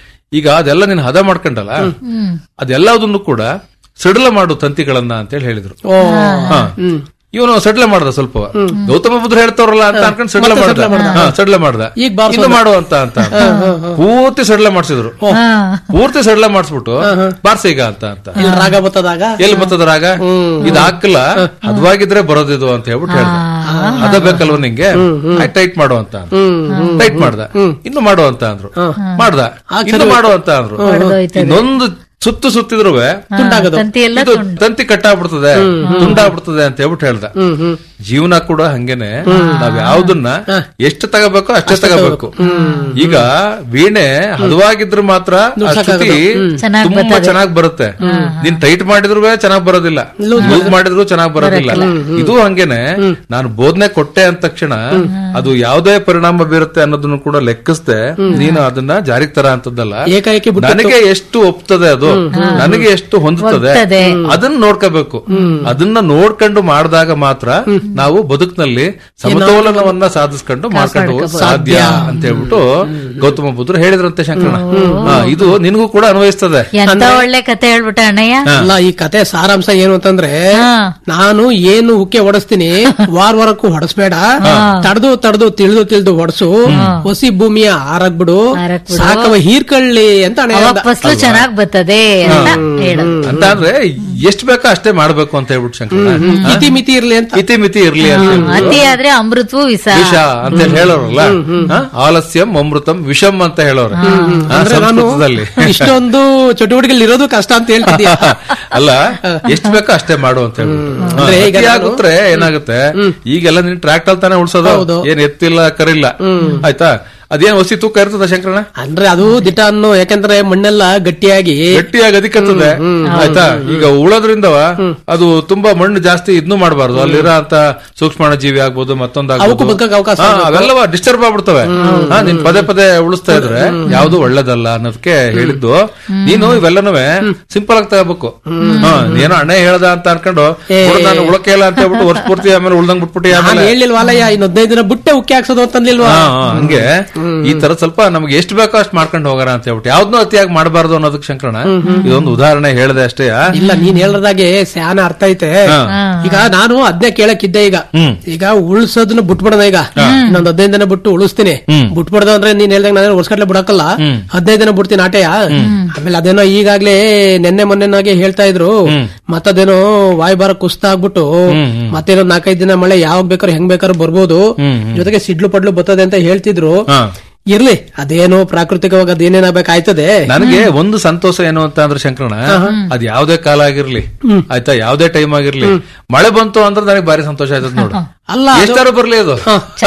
ಈಗ ಅದೆಲ್ಲ ನೀನು ಹದ ಮಾಡ್ಕೊಂಡಲ್ಲ ಅದೆಲ್ಲದನ್ನು ಕೂಡ ಸಡಿಲ ಮಾಡು ತಂತಿಗಳನ್ನ ಅಂತ ಹೇಳಿ ಹೇಳಿದ್ರು ಹಾ. ಇವನು ಸಡ್ಲ ಮಾಡ್ದ ಸ್ವಲ್ಪ ಗೌತಮ ಬುದ್ಧ ಹೇಳ್ತಾರಲ್ಲ ಅಂತ ಅನ್ಕೊಂಡು ಸಡ್ಲ ಮಾಡ್ದ ಹಾ, ಸಡ್ಲ ಮಾಡ್ದ ಈಗ ಬಾರ್ಸೋದ? ಇನ್ನು ಮಾಡು ಅಂತ ಅಂತ ಪೂರ್ತಿ ಸಡ್ಲ ಮಾಡ್ಸಿದ್ರು ಪೂರ್ತಿ ಸಡ್ಲ ಮಾಡಿಸ್ಬಿಟ್ಟು ಬಾರ್ಸ ಈಗ ಅಂತ ಅಂತ ಇಲ್ಲಿ ರಾಗ ಬತ್ತದಾಗ ಎಲ್ಲಿ ಬರ್ತದ ರಾಗ ಇದು ಹಾಕಲ್ಲ ಹದವಾಗಿದ್ರೆ ಬರೋದಿದು ಅಂತ ಹೇಳ್ಬಿಟ್ಟು ಹೇಳ್ದ ಅದ ಬೇಕಲ್ವ ನಿಂಗೆ ಆಯ್ತು ಟೈಟ್ ಮಾಡು ಅಂತ ಟೈಟ್ ಮಾಡ್ದ ಇನ್ನು ಮಾಡು ಅಂತ ಅಂದ್ರು ಮಾಡ್ದ ಇನ್ನು ಮಾಡು ಅಂತ ಅಂದ್ರು ಇನ್ನೊಂದು ಸುತ್ತು ಸುತ್ತಿದ್ರು ತಂತಿ ಎಲ್ಲ ಇದು ತಂತಿ ಕಟ್ಟಾಗ್ಬಿಡ್ತದೆ ತುಂಡಾಗ್ಬಿಡ್ತದೆ ಅಂತ ಹೇಳ್ಬಿಟ್ಟು ಹೇಳ್ದ ಜೀವನ ಕೂಡ ಹಂಗೇನೆ ನಾವ್ ಯಾವ್ದನ್ನ ಎಷ್ಟು ತಗೋಬೇಕೋ ಅಷ್ಟೇ ತಗೋಬೇಕು ಈಗ ವೀಣೆ ಹದವಾಗಿದ್ರೆ ಮಾತ್ರ ಆ ಶ್ರುತಿ ಚೆನ್ನಾಗ್ ತುಂಬಾ ಚೆನ್ನಾಗ್ ಬರುತ್ತೆ ನೀನ್ ಟೈಟ್ ಮಾಡಿದ್ರು ಚೆನ್ನಾಗ್ ಬರೋದಿಲ್ಲ ಲೂಸ್ ಮಾಡಿದ್ರು ಚೆನ್ನಾಗ್ ಬರೋದಿಲ್ಲ ಇದು ಹಂಗೇನೆ ನಾನು ಬೋಧನೆ ಕೊಟ್ಟೆ ಅಂದ ತಕ್ಷಣ ಅದು ಯಾವ್ದೇ ಪರಿಣಾಮ ಬೀರುತ್ತೆ ಅನ್ನೋದನ್ನು ಕೂಡ ಲೆಕ್ಕಿಸ್ದೆ ನೀನು ಅದನ್ನ ಜಾರಿಗೆ ತರ ಅಂತದ್ದಲ್ಲ ಏಕಾಏಕಿ ಬಿಟ್ಟು ನನಗೆ ಎಷ್ಟು ಒಪ್ತದೆ ಅದು ನನಗೆ ಎಷ್ಟು ಹೊಂದುತ್ತದೆ ಹೊಂದ್ತದೆ. ಅದನ್ನ ನೋಡ್ಕೋಬೇಕು ಅದನ್ನ ನೋಡ್ಕೊಂಡು ಮಾಡಿದಾಗ ಮಾತ್ರ ನಾವು ಬದುಕಿನಲ್ಲಿ ಸಮತೋಲನವನ್ನ ಸಾಧಿಸ್ಕೊಂಡು ಮಾಡ್ಕೊಂಡು ಹೋಗೋದು ಸಾಧ್ಯ ಅಂತ ಹೇಳ್ಬಿಟ್ಟು ಗೌತಮ ಬುದ್ಧರು ಹೇಳಿದ್ರಂತೆ ಶಂಕರಣ ಹಾ, ಇದು ನಿನಗೂ ಕೂಡ ಅನ್ವಯಿಸ್ತದೆ ಎಂತ ಒಳ್ಳೆ ಕತೆ ಹೇಳ್ಬಿಟ್ಟ ಅಣ್ಣಯ್ಯ ಅಲ್ಲ ಈ ಕತೆ ಸಾರಾಂಶ ಏನು ಅಂತಂದ್ರೆ ನಾನು ಏನು ಉಕ್ಕೆ ಹೊಡಸ್ತೀನಿ ವಾರ ವಾರಕ್ಕೂ ಹೊಡಸ್ಬೇಡ ತಡ್ದು ತಡ್ದು ತಿಳಿದು ತಿಳಿದು ಹೊಡಸು ಹೊಸಿ ಭೂಮಿಯ ಆರಗ್ಬಿಡು ಆರಗ್ಬಿಡು. ಸಾಕವ ಹೀರ್ಕೊಳ್ಳಿ ಅಂತ ಅಣ್ಣ ಅವಾಗ ಹೇಳ್ದ. ಫಸ್ಲು ಚೆನ್ನಾಗ್ ಬರ್ತದೆ ಅಂತ ಹೇಳೋದು ಅಂತ ಅಂದ್ರೆ ಎಷ್ಟ್ ಬೇಕೋ ಅಷ್ಟೇ ಮಾಡ್ಬೇಕು ಅಂತ ಹೇಳ್ಬಿಟ್ಟು ಶಂಕರಣ ಇತಿ ಮಿತಿ ಇರ್ಲಿ ಅಂತ ಇತಿ ಮಿತಿ ಇರ್ಲಿ ಅಂತ ಹೇಳ್ಬಿಟ್ಟು. ಅತಿ ಆದ್ರೆ ಅಮೃತವು ವಿಷ ವಿಷ ಅಂತ ಹೇಳಿ ಹೇಳೋರಲ್ಲ ಹಾ? ಆಲಸ್ಯಂ ಅಮೃತಂ ವಿಷಂ ಅಂತ ಹೇಳೋರು ಹಾ, ಅಂದ್ರೆ ನಾನು ಸಂಸ್ಕೃತದಲ್ಲಿ ಇಷ್ಟೊಂದು ಚಟುವಟಿಕೆಗಳು ಇರೋದು ಕಷ್ಟ ಅಂತ ಹೇಳ್ತಿದ್ಯಾ ಅಲ್ಲ ಎಷ್ಟು ಬೇಕೋ ಅಷ್ಟೇ ಮಾಡು ಅಂತ ಹೇಳ್ಬಿಟ್ಟು ಹಾ, ಅಂದ್ರೆ ಈಗ ಅತಿ ನಾನು- ಆಗುತ್ರೆ ಏನಾಗುತ್ತೆ ಈಗೆಲ್ಲ ನೀನ್ ಟ್ರ್ಯಾಕ್ಟರ್ ತಾನೇ ಉಳ್ಸೋದು ಹೌದು. ಏನ್ ಎತ್ತಿಲ್ಲ ಕರಿಲ್ಲ ಆಯ್ತಾ ಅದೇನ್ ಹೊಸಿ ತೂಕ ಇರ್ತದ ಶಂಕರಣ್ಣ ಅಂದ್ರೆ ಅದು ದಿಟ ಅನ್ನೋ ಯಾಕಂದ್ರೆ ಮಣ್ಣೆಲ್ಲ ಗಟ್ಟಿಯಾಗಿ ಗಟ್ಟಿಯಾಗಿ ಅದಕ್ಕತ್ತದೆ ಆಯ್ತಾ ಈಗ ಉಳೋದ್ರಿಂದ ಅದು ತುಂಬಾ ಮಣ್ಣು ಜಾಸ್ತಿ ಇದನ್ನು ಮಾಡಬಾರ್ದು ಅಲ್ಲಿರೋ ಅಂತ ಸೂಕ್ಷ್ಮಾಣ ಜೀವಿ ಆಗ್ಬೋದು ಮತ್ತೊಂದು ಅವಕ್ಕೂ ಬದುಕಕ್ಕೆ ಅವಕಾಶ ಅವೆಲ್ಲವ ಡಿಸ್ಟರ್ಬ್ ಆಗ್ಬಿಡ್ತವೆ ಹಾ, ನೀನ್ ಪದೇ ಪದೇ ಉಳಿಸ್ತಾ ಇದ್ರೆ ಯಾವ್ದು ಒಳ್ಳೇದಲ್ಲ ಅನ್ನೋದಕ್ಕೆ ಹೇಳಿದ್ದು ನೀನು ಇವೆಲ್ಲನೂ ಸಿಂಪಲ್ ಆಗಿ ತಗೋಬೇಕು ಹಾ, ಏನೋ ಅಣ್ಣ ಹೇಳ್ದ ಅಂತ ಅನ್ಕೊಂಡು "ಬಿಡು, ನಾನು ಉಳಕೆ ಇಲ್ಲ ಅಂತ ಹೇಳ್ಬಿಟ್ಟು ವರ್ಷ ಪೂರ್ತಿ ಆಮೇಲೆ ಉಳ್ದಂಗ್ ಬಿಟ್ಬಿಟ್ಟು ನಾನು ಆಮೇಲೆ ಹೇಳಿಲ್ವಲ್ಲಯ್ಯ ಇನ್ನು ಹದಿನೈದು ದಿನ ಬುಟ್ಟೆ ಉಕ್ಕಿ ಹಾಕ್ಸೋದು ಅಂತಂದಿಲ್ವಾ ಹಾ, ಹಾ, ಹಂಗೆ ಈ ತರ ಸ್ವಲ್ಪ ನಮ್ಗೆ ಎಷ್ಟು ಬೇಕೋ ಅಷ್ಟು ಮಾಡ್ಕೊಂಡು ಹೋಗೋಣ ಅಂತ ಹೇಳ್ಬಿಟ್ಟು ಯಾವ್ದನ್ನೂ ಅತಿಯಾಗಿ ಮಾಡಬಾರ್ದು ಅನ್ನೋದಕ್ಕೆ ಶಂಕರಣ ಇದೊಂದು ಉದಾಹರಣೆ ಹೇಳ್ದೆ ಅಷ್ಟೇ ಇಲ್ಲ ನೀನ್ ಹೇಳ್ದಾಗೆ ಸ್ಯಾನ ಅರ್ಥ ಐತೆ ಈಗ ನಾನು ಅದ್ನೇ ಕೇಳಕ್ಕಿದ್ದೆ ಈಗ ಈಗ ಉಳ್ಸೋದನ್ನ ಬಿಟ್ಬಿಡೋಣ ಈಗ ಇನ್ನೊಂದ್ ಹದಿನೈದು ದಿನ ಬಿಟ್ಟು ಉಳಿಸ್ತೀನಿ ಬಿಟ್ಬಿಡ್ದು ಅಂದ್ರೆ ನೀನ್ ಹೇಳ್ದಾಗ ನಾನು ಉಳ್ಸ್ಕಟ್ಲೆ ಬಿಡಕ್ಕಲ್ಲ ಹದಿನೈದು ದಿನ ಬಿಡ್ತೀನಿ ಆಟೆಯ ಆಮೇಲೆ ಅದೇನೋ ಈಗಾಗ್ಲೇ ನೆನ್ನೆ ಮೊನ್ನೆನಾಗೆ ಹೇಳ್ತಾ ಇದ್ರು ಮತ್ತದೇನೋ ವಾಯುಭಾರ ಕುಸ್ತ ಆಗ್ಬಿಟ್ಟು ಮತ್ತೇನೋ ನಾಲ್ಕೈದು ದಿನ ಮಳೆ ಯಾವಾಗ ಬೇಕಾದ್ರೂ ಹೆಂಗ್ ಬೇಕಾದ್ರೂ ಬರ್ಬೋದು ಜೊತೆಗೆ ಸಿಡ್ಲು ಪಡ್ಲು ಬರ್ತದೆ ಅಂತ ಹೇಳ್ತಿದ್ರು ಹಾ. ಇರ್ಲಿ ಅದೇನೋ ಪ್ರಾಕೃತಿಕವಾಗಿ ಅದೇನೇನಾಗಬೇಕಾಯ್ತದೆ ನನಗೆ ಒಂದು ಸಂತೋಷ ಏನು ಅಂತ ಅಂದ್ರೆ ಶಂಕರಣ ಅದ್ ಯಾವ್ದೇ ಕಾಲ ಆಗಿರ್ಲಿ ಆಯ್ತಾ ಯಾವ್ದೇ ಟೈಮ್ ಆಗಿರ್ಲಿ ಮಳೆ ಬಂತು ಅಂದ್ರೆ ನನಗೆ ಬಾರಿ ಸಂತೋಷ ಆಯ್ತದ ನೋಡು ಅಲ್ಲ ಎಷ್ಟಾರು ಬರ್ಲಿ ಅದು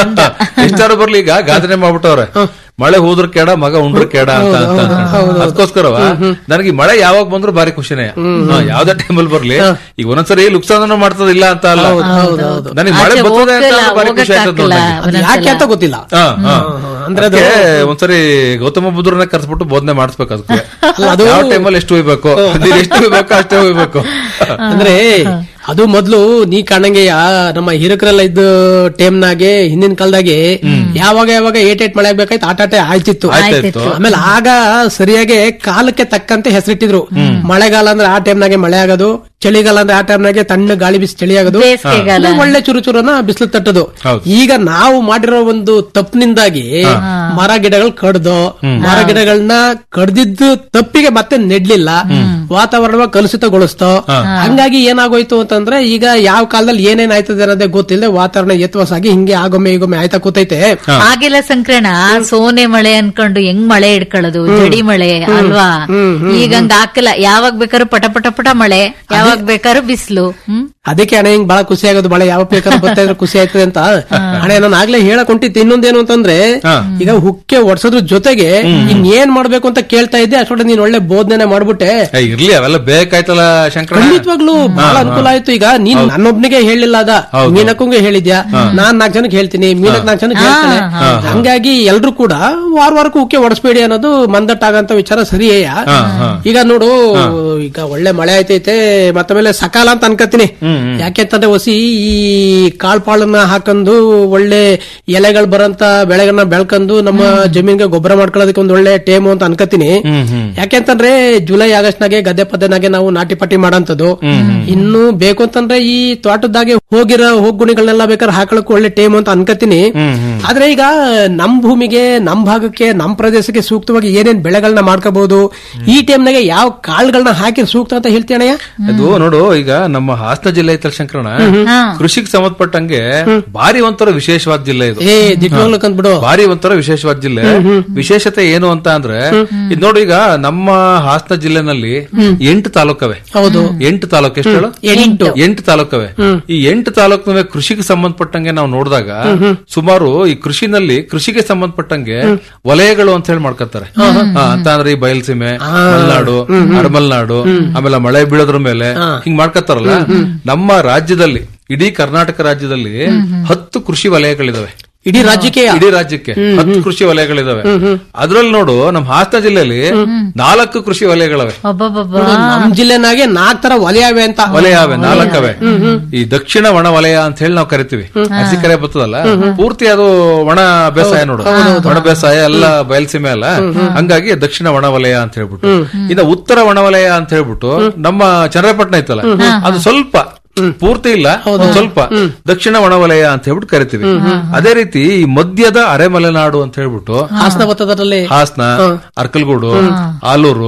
ಎಷ್ಟಾರು ಬರ್ಲಿ ಈಗ ಗಾದನೆ ಮಾಡ್ಬಿಟ್ಟವ್ರೆ ಮಳೆ ಹೋದ್ರ ಕೇಡ ಮಗ ಉಂಡ್ರ ಕೇಡ ಅಂತ ಅಂತ ಅನ್ಕೊಂಡು. ಅದಕ್ಕೋಸ್ಕರವ ನನಗೆ ಈ ಮಳೆ ಯಾವಾಗ ಬಂದ್ರು ಬಾರಿ ಖುಷಿನೇ ಹಾ, ಯಾವ್ದೇ ಟೈಮಲ್ಲಿ ಬರ್ಲಿ ಈಗ ಒಂದೊಂದ್ಸರಿ ಲುಕ್ಸಾನ ಮಾಡ್ತದ ಇಲ್ಲ ಅಂತ ಅಲ್ಲ ನನಗೆ ಮಳೆ ಆಚೆ ಬರ್ತದೆ ಅಂತ ಹೋಗಲ್ಲ, ಬಾರಿ ಖುಷಿ ಆಯ್ತದ ಹೋಗಕ್ಕಾಗಲ್ಲ. ನೋಡಿ ಅದು ಯಾಕೆ ಅಂತ ಗೊತ್ತಿಲ್ಲ ಹಾ, ಹಾ. ಅಂದ್ರೆ ಅದು- ಅದಕ್ಕೆ ಒಂದ್ಸರಿ ಗೌತಮ ಬುದ್ಧರನ್ನ ಕರ್ಸ್ಬಿಟ್ಟು ಬೋಧನೆ ಮಾಡಿಸ್ಬೇಕು ಅದಕ್ಕೆ ಅಲ್ಲ, ಅದು- ಯಾವ ಟೈಮಲ್ಲಿ ಎಷ್ಟು ಹೋಗ್ಬೇಕು ನೀನ್ ಎಷ್ಟು ಹೋಗ್ಬೇಕು ಅಷ್ಟೇ ಹೋಗ್ಬೇಕು ಅಂದ್ರೆ ಅದು ಮೊದ್ಲು ನೀ ಕಾಣಂಗೆಯ ನಮ್ಮ ಹಿರಕರೆಲ್ಲ ಇದ್ದ ಟೈಮ್ನಾಗೆ ಹಿಂದಿನ ಕಾಲದಾಗೆ ಯಾವಾಗ ಯಾವಾಗ ಏಟ್ ಏಟ್ ಮಳೆ ಆಗ್ಬೇಕಾಯ್ತು ಆಟಾಟೆ ಆಯ್ತಿತ್ತು ಆಯ್ತಾಯ್ತು. ಆಮೇಲೆ ಆಗ ಸರಿಯಾಗಿ ಕಾಲಕ್ಕೆ ತಕ್ಕಂತೆ ಹೆಸರಿಟ್ಟಿದ್ರು ಮಳೆಗಾಲ ಅಂದ್ರೆ ಆ ಟೈಮ್ನಾಗೆ ಮಳೆ ಆಗೋದು ಚಳಿಗಾಲ ಅಂದ್ರೆ ಆ ಟೈಮ್ನಾಗೆ ತಣ್ಣ ಗಾಳಿ ಬಿಸಿ ಚಳಿ ಆಗೋದು ಬೇಸಿಗೆಗಾಲ. ಅದು ಒಳ್ಳೆ ಚುರು ಚುರನ ಬಿಸಿಲು ತಟ್ಟದು ಹೌದು. ಈಗ ನಾವು ಮಾಡಿರೋ ಒಂದು ತಪ್ಪಿನಿಂದಾಗಿ ಮರ ಗಿಡಗಳು ಕಡ್ದು ಮರ ಗಿಡಗಳನ್ನ ಕಡ್ದಿದ್ದು ತಪ್ಪಿಗೆ ಮತ್ತೆ ನೆಡ್ಲಿಲ್ಲ ವಾತಾವರಣ ಕಲುಷಿತಗೊಳಿಸ್ತೋ ಹಂಗಾಗಿ ಏನಾಗೋಯ್ತು ಅಂತಂದ್ರೆ ಈಗ ಯಾವ ಕಾಲದಲ್ಲಿ ಏನೇನ್ ಆಯ್ತದೆ ಅನ್ನೋದೇ ಗೊತ್ತಿಲ್ಲದೆ ವಾತಾವರಣ ಯತ್ವಸಾಗಿ ಹಿಂಗೆ ಆಗೊಮ್ಮೆ ಈಗೊಮ್ಮೆ ಆಯ್ತಾ ಕೂತೈತೆ ಆಗೆಲ್ಲ ಸಂಕ್ರಣ ಸೋನೆ ಮಳೆ ಅನ್ಕೊಂಡು ಹೆಂಗ್ ಮಳೆ ಹಿಡ್ಕೊಳ್ಳೋದು ಜಡಿ ಮಳೆ ಅಲ್ವಾ ಈಗ ಹಂಗ ಹಾಕಲ್ಲ ಯಾವಾಗ ಬೇಕಾದ್ರೂ ಪಟ ಪಟ ಪಟ ಮಳೆ ಯಾವಾಗ ಬೇಕಾದ್ರೂ ಬಿಸಿಲು ಹ್ಮ್ ಅದಕ್ಕೆ ಅಣ್ಣ ಹಿಂಗ್ ಬಹಳ ಖುಷಿ ಆಗೋದು ಬಹಳ ಯಾವ ಬೇಕಾದ್ರೂ ಬರ್ತಾ ಇದ್ರೆ ಖುಷಿ ಆಯ್ತದೆ ಅಂತ ಅಣ್ಣ ನಾನು ಆಗ್ಲೇ ಹೇಳಕ್ ಹೊಂಟಿತ್ತು ಇನ್ನೊಂದೇನು ಅಂತಂದ್ರೆ ಈಗ ಹುಕ್ಕೆ ಒಡ್ಸೋದ್ರ ಜೊತೆಗೆ ಇನ್ ಏನ್ ಮಾಡ್ಬೇಕು ಅಂತ ಕೇಳ್ತಾ ಇದ್ದೆ ಅಷ್ಟೊಂದು ನೀನ್ ಒಳ್ಳೆ ಬೋಧನೆ ಮಾಡ್ಬಿಟ್ಟೆ ಏ, ಇರ್ಲಿ ಅವೆಲ್ಲ ಬೇಕಾಯ್ತಲ್ಲ ಶಂಕರ ಖಂಡಿತವಾಗ್ಲು ಬಹಳ ಅನುಕೂಲ ಆಯ್ತು ಈಗ ನೀನ್ ನನ್ನೊಬ್ನಿಗೆ ಹೇಳಿಲ್ಲ ಅದ ಹೌದು. ಮೀನಕ್ಕಂಗೆ ಹೇಳಿದ್ಯಾ ನಾನ್ ನಾಲ್ಕು ಜನಕ್ಕೆ ಹೇಳ್ತೀನಿ ಮೀನಕ್ ನಾಲ್ಕು ಜನಕ್ಕೆ ಹೇಳ್ತಾನೆ ಹಂಗಾಗಿ ಎಲ್ರು ಕೂಡ ವಾರ ವಾರಕ್ಕೂ ಉಕ್ಕೆ ಒಡಸ್ಬೇಡಿ ಅನ್ನೋದು ಮಂದಟ್ಟಾಗಂತ ವಿಚಾರ ಸರಿಯೇಯ ಈಗ ನೋಡು ಈಗ ಒಳ್ಳೆ ಮಳೆ ಆಯ್ತೈತೆ ಮತ್ತೆ ಮೇಲೆ ಸಕಾಲ ಅಂತ ಅನ್ಕತೀನಿ ಯಾಕೆಂತಂದ್ರೆ ಹೊಸಿ ಈ ಕಾಳ್ಪಾಳನ್ನ ಹಾಕೊಂಡು ಒಳ್ಳೆ ಎಲೆಗಳು ಬರಂತ ಬೆಳೆಗಳನ್ನ ಬೆಳ್ಕೊಂಡು ನಮ್ಮ ಜಮೀನ್ಗೆ ಗೊಬ್ಬರ ಮಾಡ್ಕೊಳ್ಳೋದಕ್ಕೆ ಒಂದ್ ಒಳ್ಳೆ ಟೇಮು ಅಂತ ಅನ್ಕತೀನಿ ಯಾಕೆಂತಂದ್ರೆ ಜುಲೈ ಆಗಸ್ಟ್ ನಾಗೆ ಗದ್ದೆ ಪದ್ದನಾಗೆ ನಾವು ನಾಟಿ ಪಟ್ಟಿ ಮಾಡಂತದ್ದು ಇನ್ನು ಬೇಕು ಅಂತಂದ್ರೆ ಈ ತೋಟದಾಗೆ ಹೋಗಿರೋ ಹೋಗ್ಗುಣಿಗಳನ್ನೆಲ್ಲ ಬೇಕಾದ್ರೆ ಹಾಕೊಳಕ್ ಒಳ್ಳೆ ಟೈಮ್ ಅಂತ ಅನ್ಕತೀನಿ ಆದ್ರೆ ಈಗ ನಮ್ ಭೂಮಿಗೆ ನಮ್ ಭಾಗಕ್ಕೆ ನಮ್ ಪ್ರದೇಶಕ್ಕೆ ಸೂಕ್ತವಾಗಿ ಏನೇನ್ ಬೆಳೆಗಳನ್ನ ಮಾಡ್ಕೋಬಹುದು ಈ ಟೈಮ್ನಾಗೆ ಯಾವ ಕಾಳುಗಳನ್ನ ಹಾಕಿ ಸೂಕ್ತ ಅಂತ ಹೇಳ್ತೀಯಣ್ಣಯ್ಯ ಅದು ನೋಡು ಈಗ ನಮ್ಮ ಹಾಸನ ಜಿಲ್ಲೆ ಐತಲ್ಲ ಶಂಕರಣ ಕೃಷಿಗೆ ಸಂಬಂಧಪಟ್ಟಂಗೆ ಬಾರಿ ಒಂಥರ ವಿಶೇಷವಾದ ಜಿಲ್ಲೆ ಇದು ಏ ದಿಟ್ವಾಗ್ಲು ಕಂದ್ಬಿಡು ಬಾರಿ ಒಂಥರ ವಿಶೇಷವಾದ ಜಿಲ್ಲೆ ವಿಶೇಷತೆ ಏನು ಅಂತ ಅಂದ್ರೆ ಇದು ನೋಡಿ ಈಗ ನಮ್ಮ ಹಾಸನ ಜಿಲ್ಲೆನಲ್ಲಿ ಎಂಟು ತಾಲೂಕವೆ ಹೌದು ಎಂಟು ತಾಲೂಕು ಎಷ್ಟು ಹೇಳು ಎಂಟು ಎಂಟು ತಾಲೂಕವೆ ಈ ಎಂಟು ತಾಲೂಕಿನ ಕೃಷಿಗೆ ಸಂಬಂಧಪಟ್ಟಂಗೆ ನಾವು ನೋಡಿದಾಗ ಸುಮಾರು ಈ ಕೃಷಿನಲ್ಲಿ ಕೃಷಿಗೆ ಸಂಬಂಧಪಟ್ಟಂಗೆ ವಲಯಗಳು ಅಂತ ಹೇಳಿ ಮಾಡ್ಕೊತಾರೆ ಹಾ, ಅಂತ ಅಂದ್ರೆ ಈ ಬಯಲ್ಸೀಮೆ ಮಲೆನಾಡು ಅರಮಲ್ನಾಡು ಆಮೇಲೆ ಮಳೆ ಬೀಳೋದ್ರ ಮೇಲೆ ಹಿಂಗ್ ಮಾಡ್ಕೊತಾರಲ್ಲ ನಮ್ಮ ರಾಜ್ಯದಲ್ಲಿ ಇಡೀ ಕರ್ನಾಟಕ ರಾಜ್ಯದಲ್ಲಿ ಹತ್ತು ಕೃಷಿ ವಲಯಗಳಿದಾವೆ ಇಡೀ ರಾಜ್ಯಕ್ಕೆ ಇಡೀ ರಾಜ್ಯಕ್ಕೆ ಹತ್ತು ಕೃಷಿ ವಲಯಗಳಿದಾವೆ ಅದ್ರಲ್ಲಿ ನೋಡು ನಮ್ಮ ಹಾಸನ ಜಿಲ್ಲೆಯಲ್ಲಿ ನಾಲ್ಕು ಕೃಷಿ ವಲಯಗಳವೆ ಒಬ್ಬೊಬ್ಬ ನಮ್ ಜಿಲ್ಲೆನಾಗೆ ನಾಲ್ಕ್ ತರ ವಲಯವೇ ಅಂತ ವಲಯ ಅವೆ ನಾಲ್ಕವೆ ಈ ದಕ್ಷಿಣ ಒಣ ವಲಯ ಅಂತ ಹೇಳಿ ನಾವು ಕರಿತೀವಿ ಹಸಿಕರೆ ಬರ್ತದಲ್ಲ ಪೂರ್ತಿ ಅದು ಒಣ ಬೇಸಾಯ ನೋಡು ಒಣ ಬೇಸಾಯ ಎಲ್ಲ ಬಯಲ್ಸೀಮೆ ಅಲ್ಲ ಹಂಗಾಗಿ ದಕ್ಷಿಣ ಒಣ ವಲಯ ಅಂತ ಹೇಳ್ಬಿಟ್ಟು ಇನ್ನು ಉತ್ತರ ಒಣ ವಲಯ ಅಂತ ಹೇಳ್ಬಿಟ್ಟು ನಮ್ಮ ಚನ್ನರಾಯಪಟ್ಟಣ ಐತಲ್ಲ ಅದು ಸ್ವಲ್ಪ ಪೂರ್ತಿ ಇಲ್ಲ ಒಂದ್ ಸ್ವಲ್ಪ ದಕ್ಷಿಣ ಒಣ ವಲಯ ಅಂತ ಹೇಳ್ಬಿಟ್ಟು ಕರಿತೀವಿ ಅದೇ ರೀತಿ ಈ ಮಧ್ಯದ ಅರೆಮಲೆನಾಡು ಅಂತ ಹೇಳ್ಬಿಟ್ಟು ಹಾಸನ ಬರ್ತದ್ರಲ್ಲಿ ಹಾಸನ ಅರ್ಕಲ್ಗೂಡು ಆಲೂರು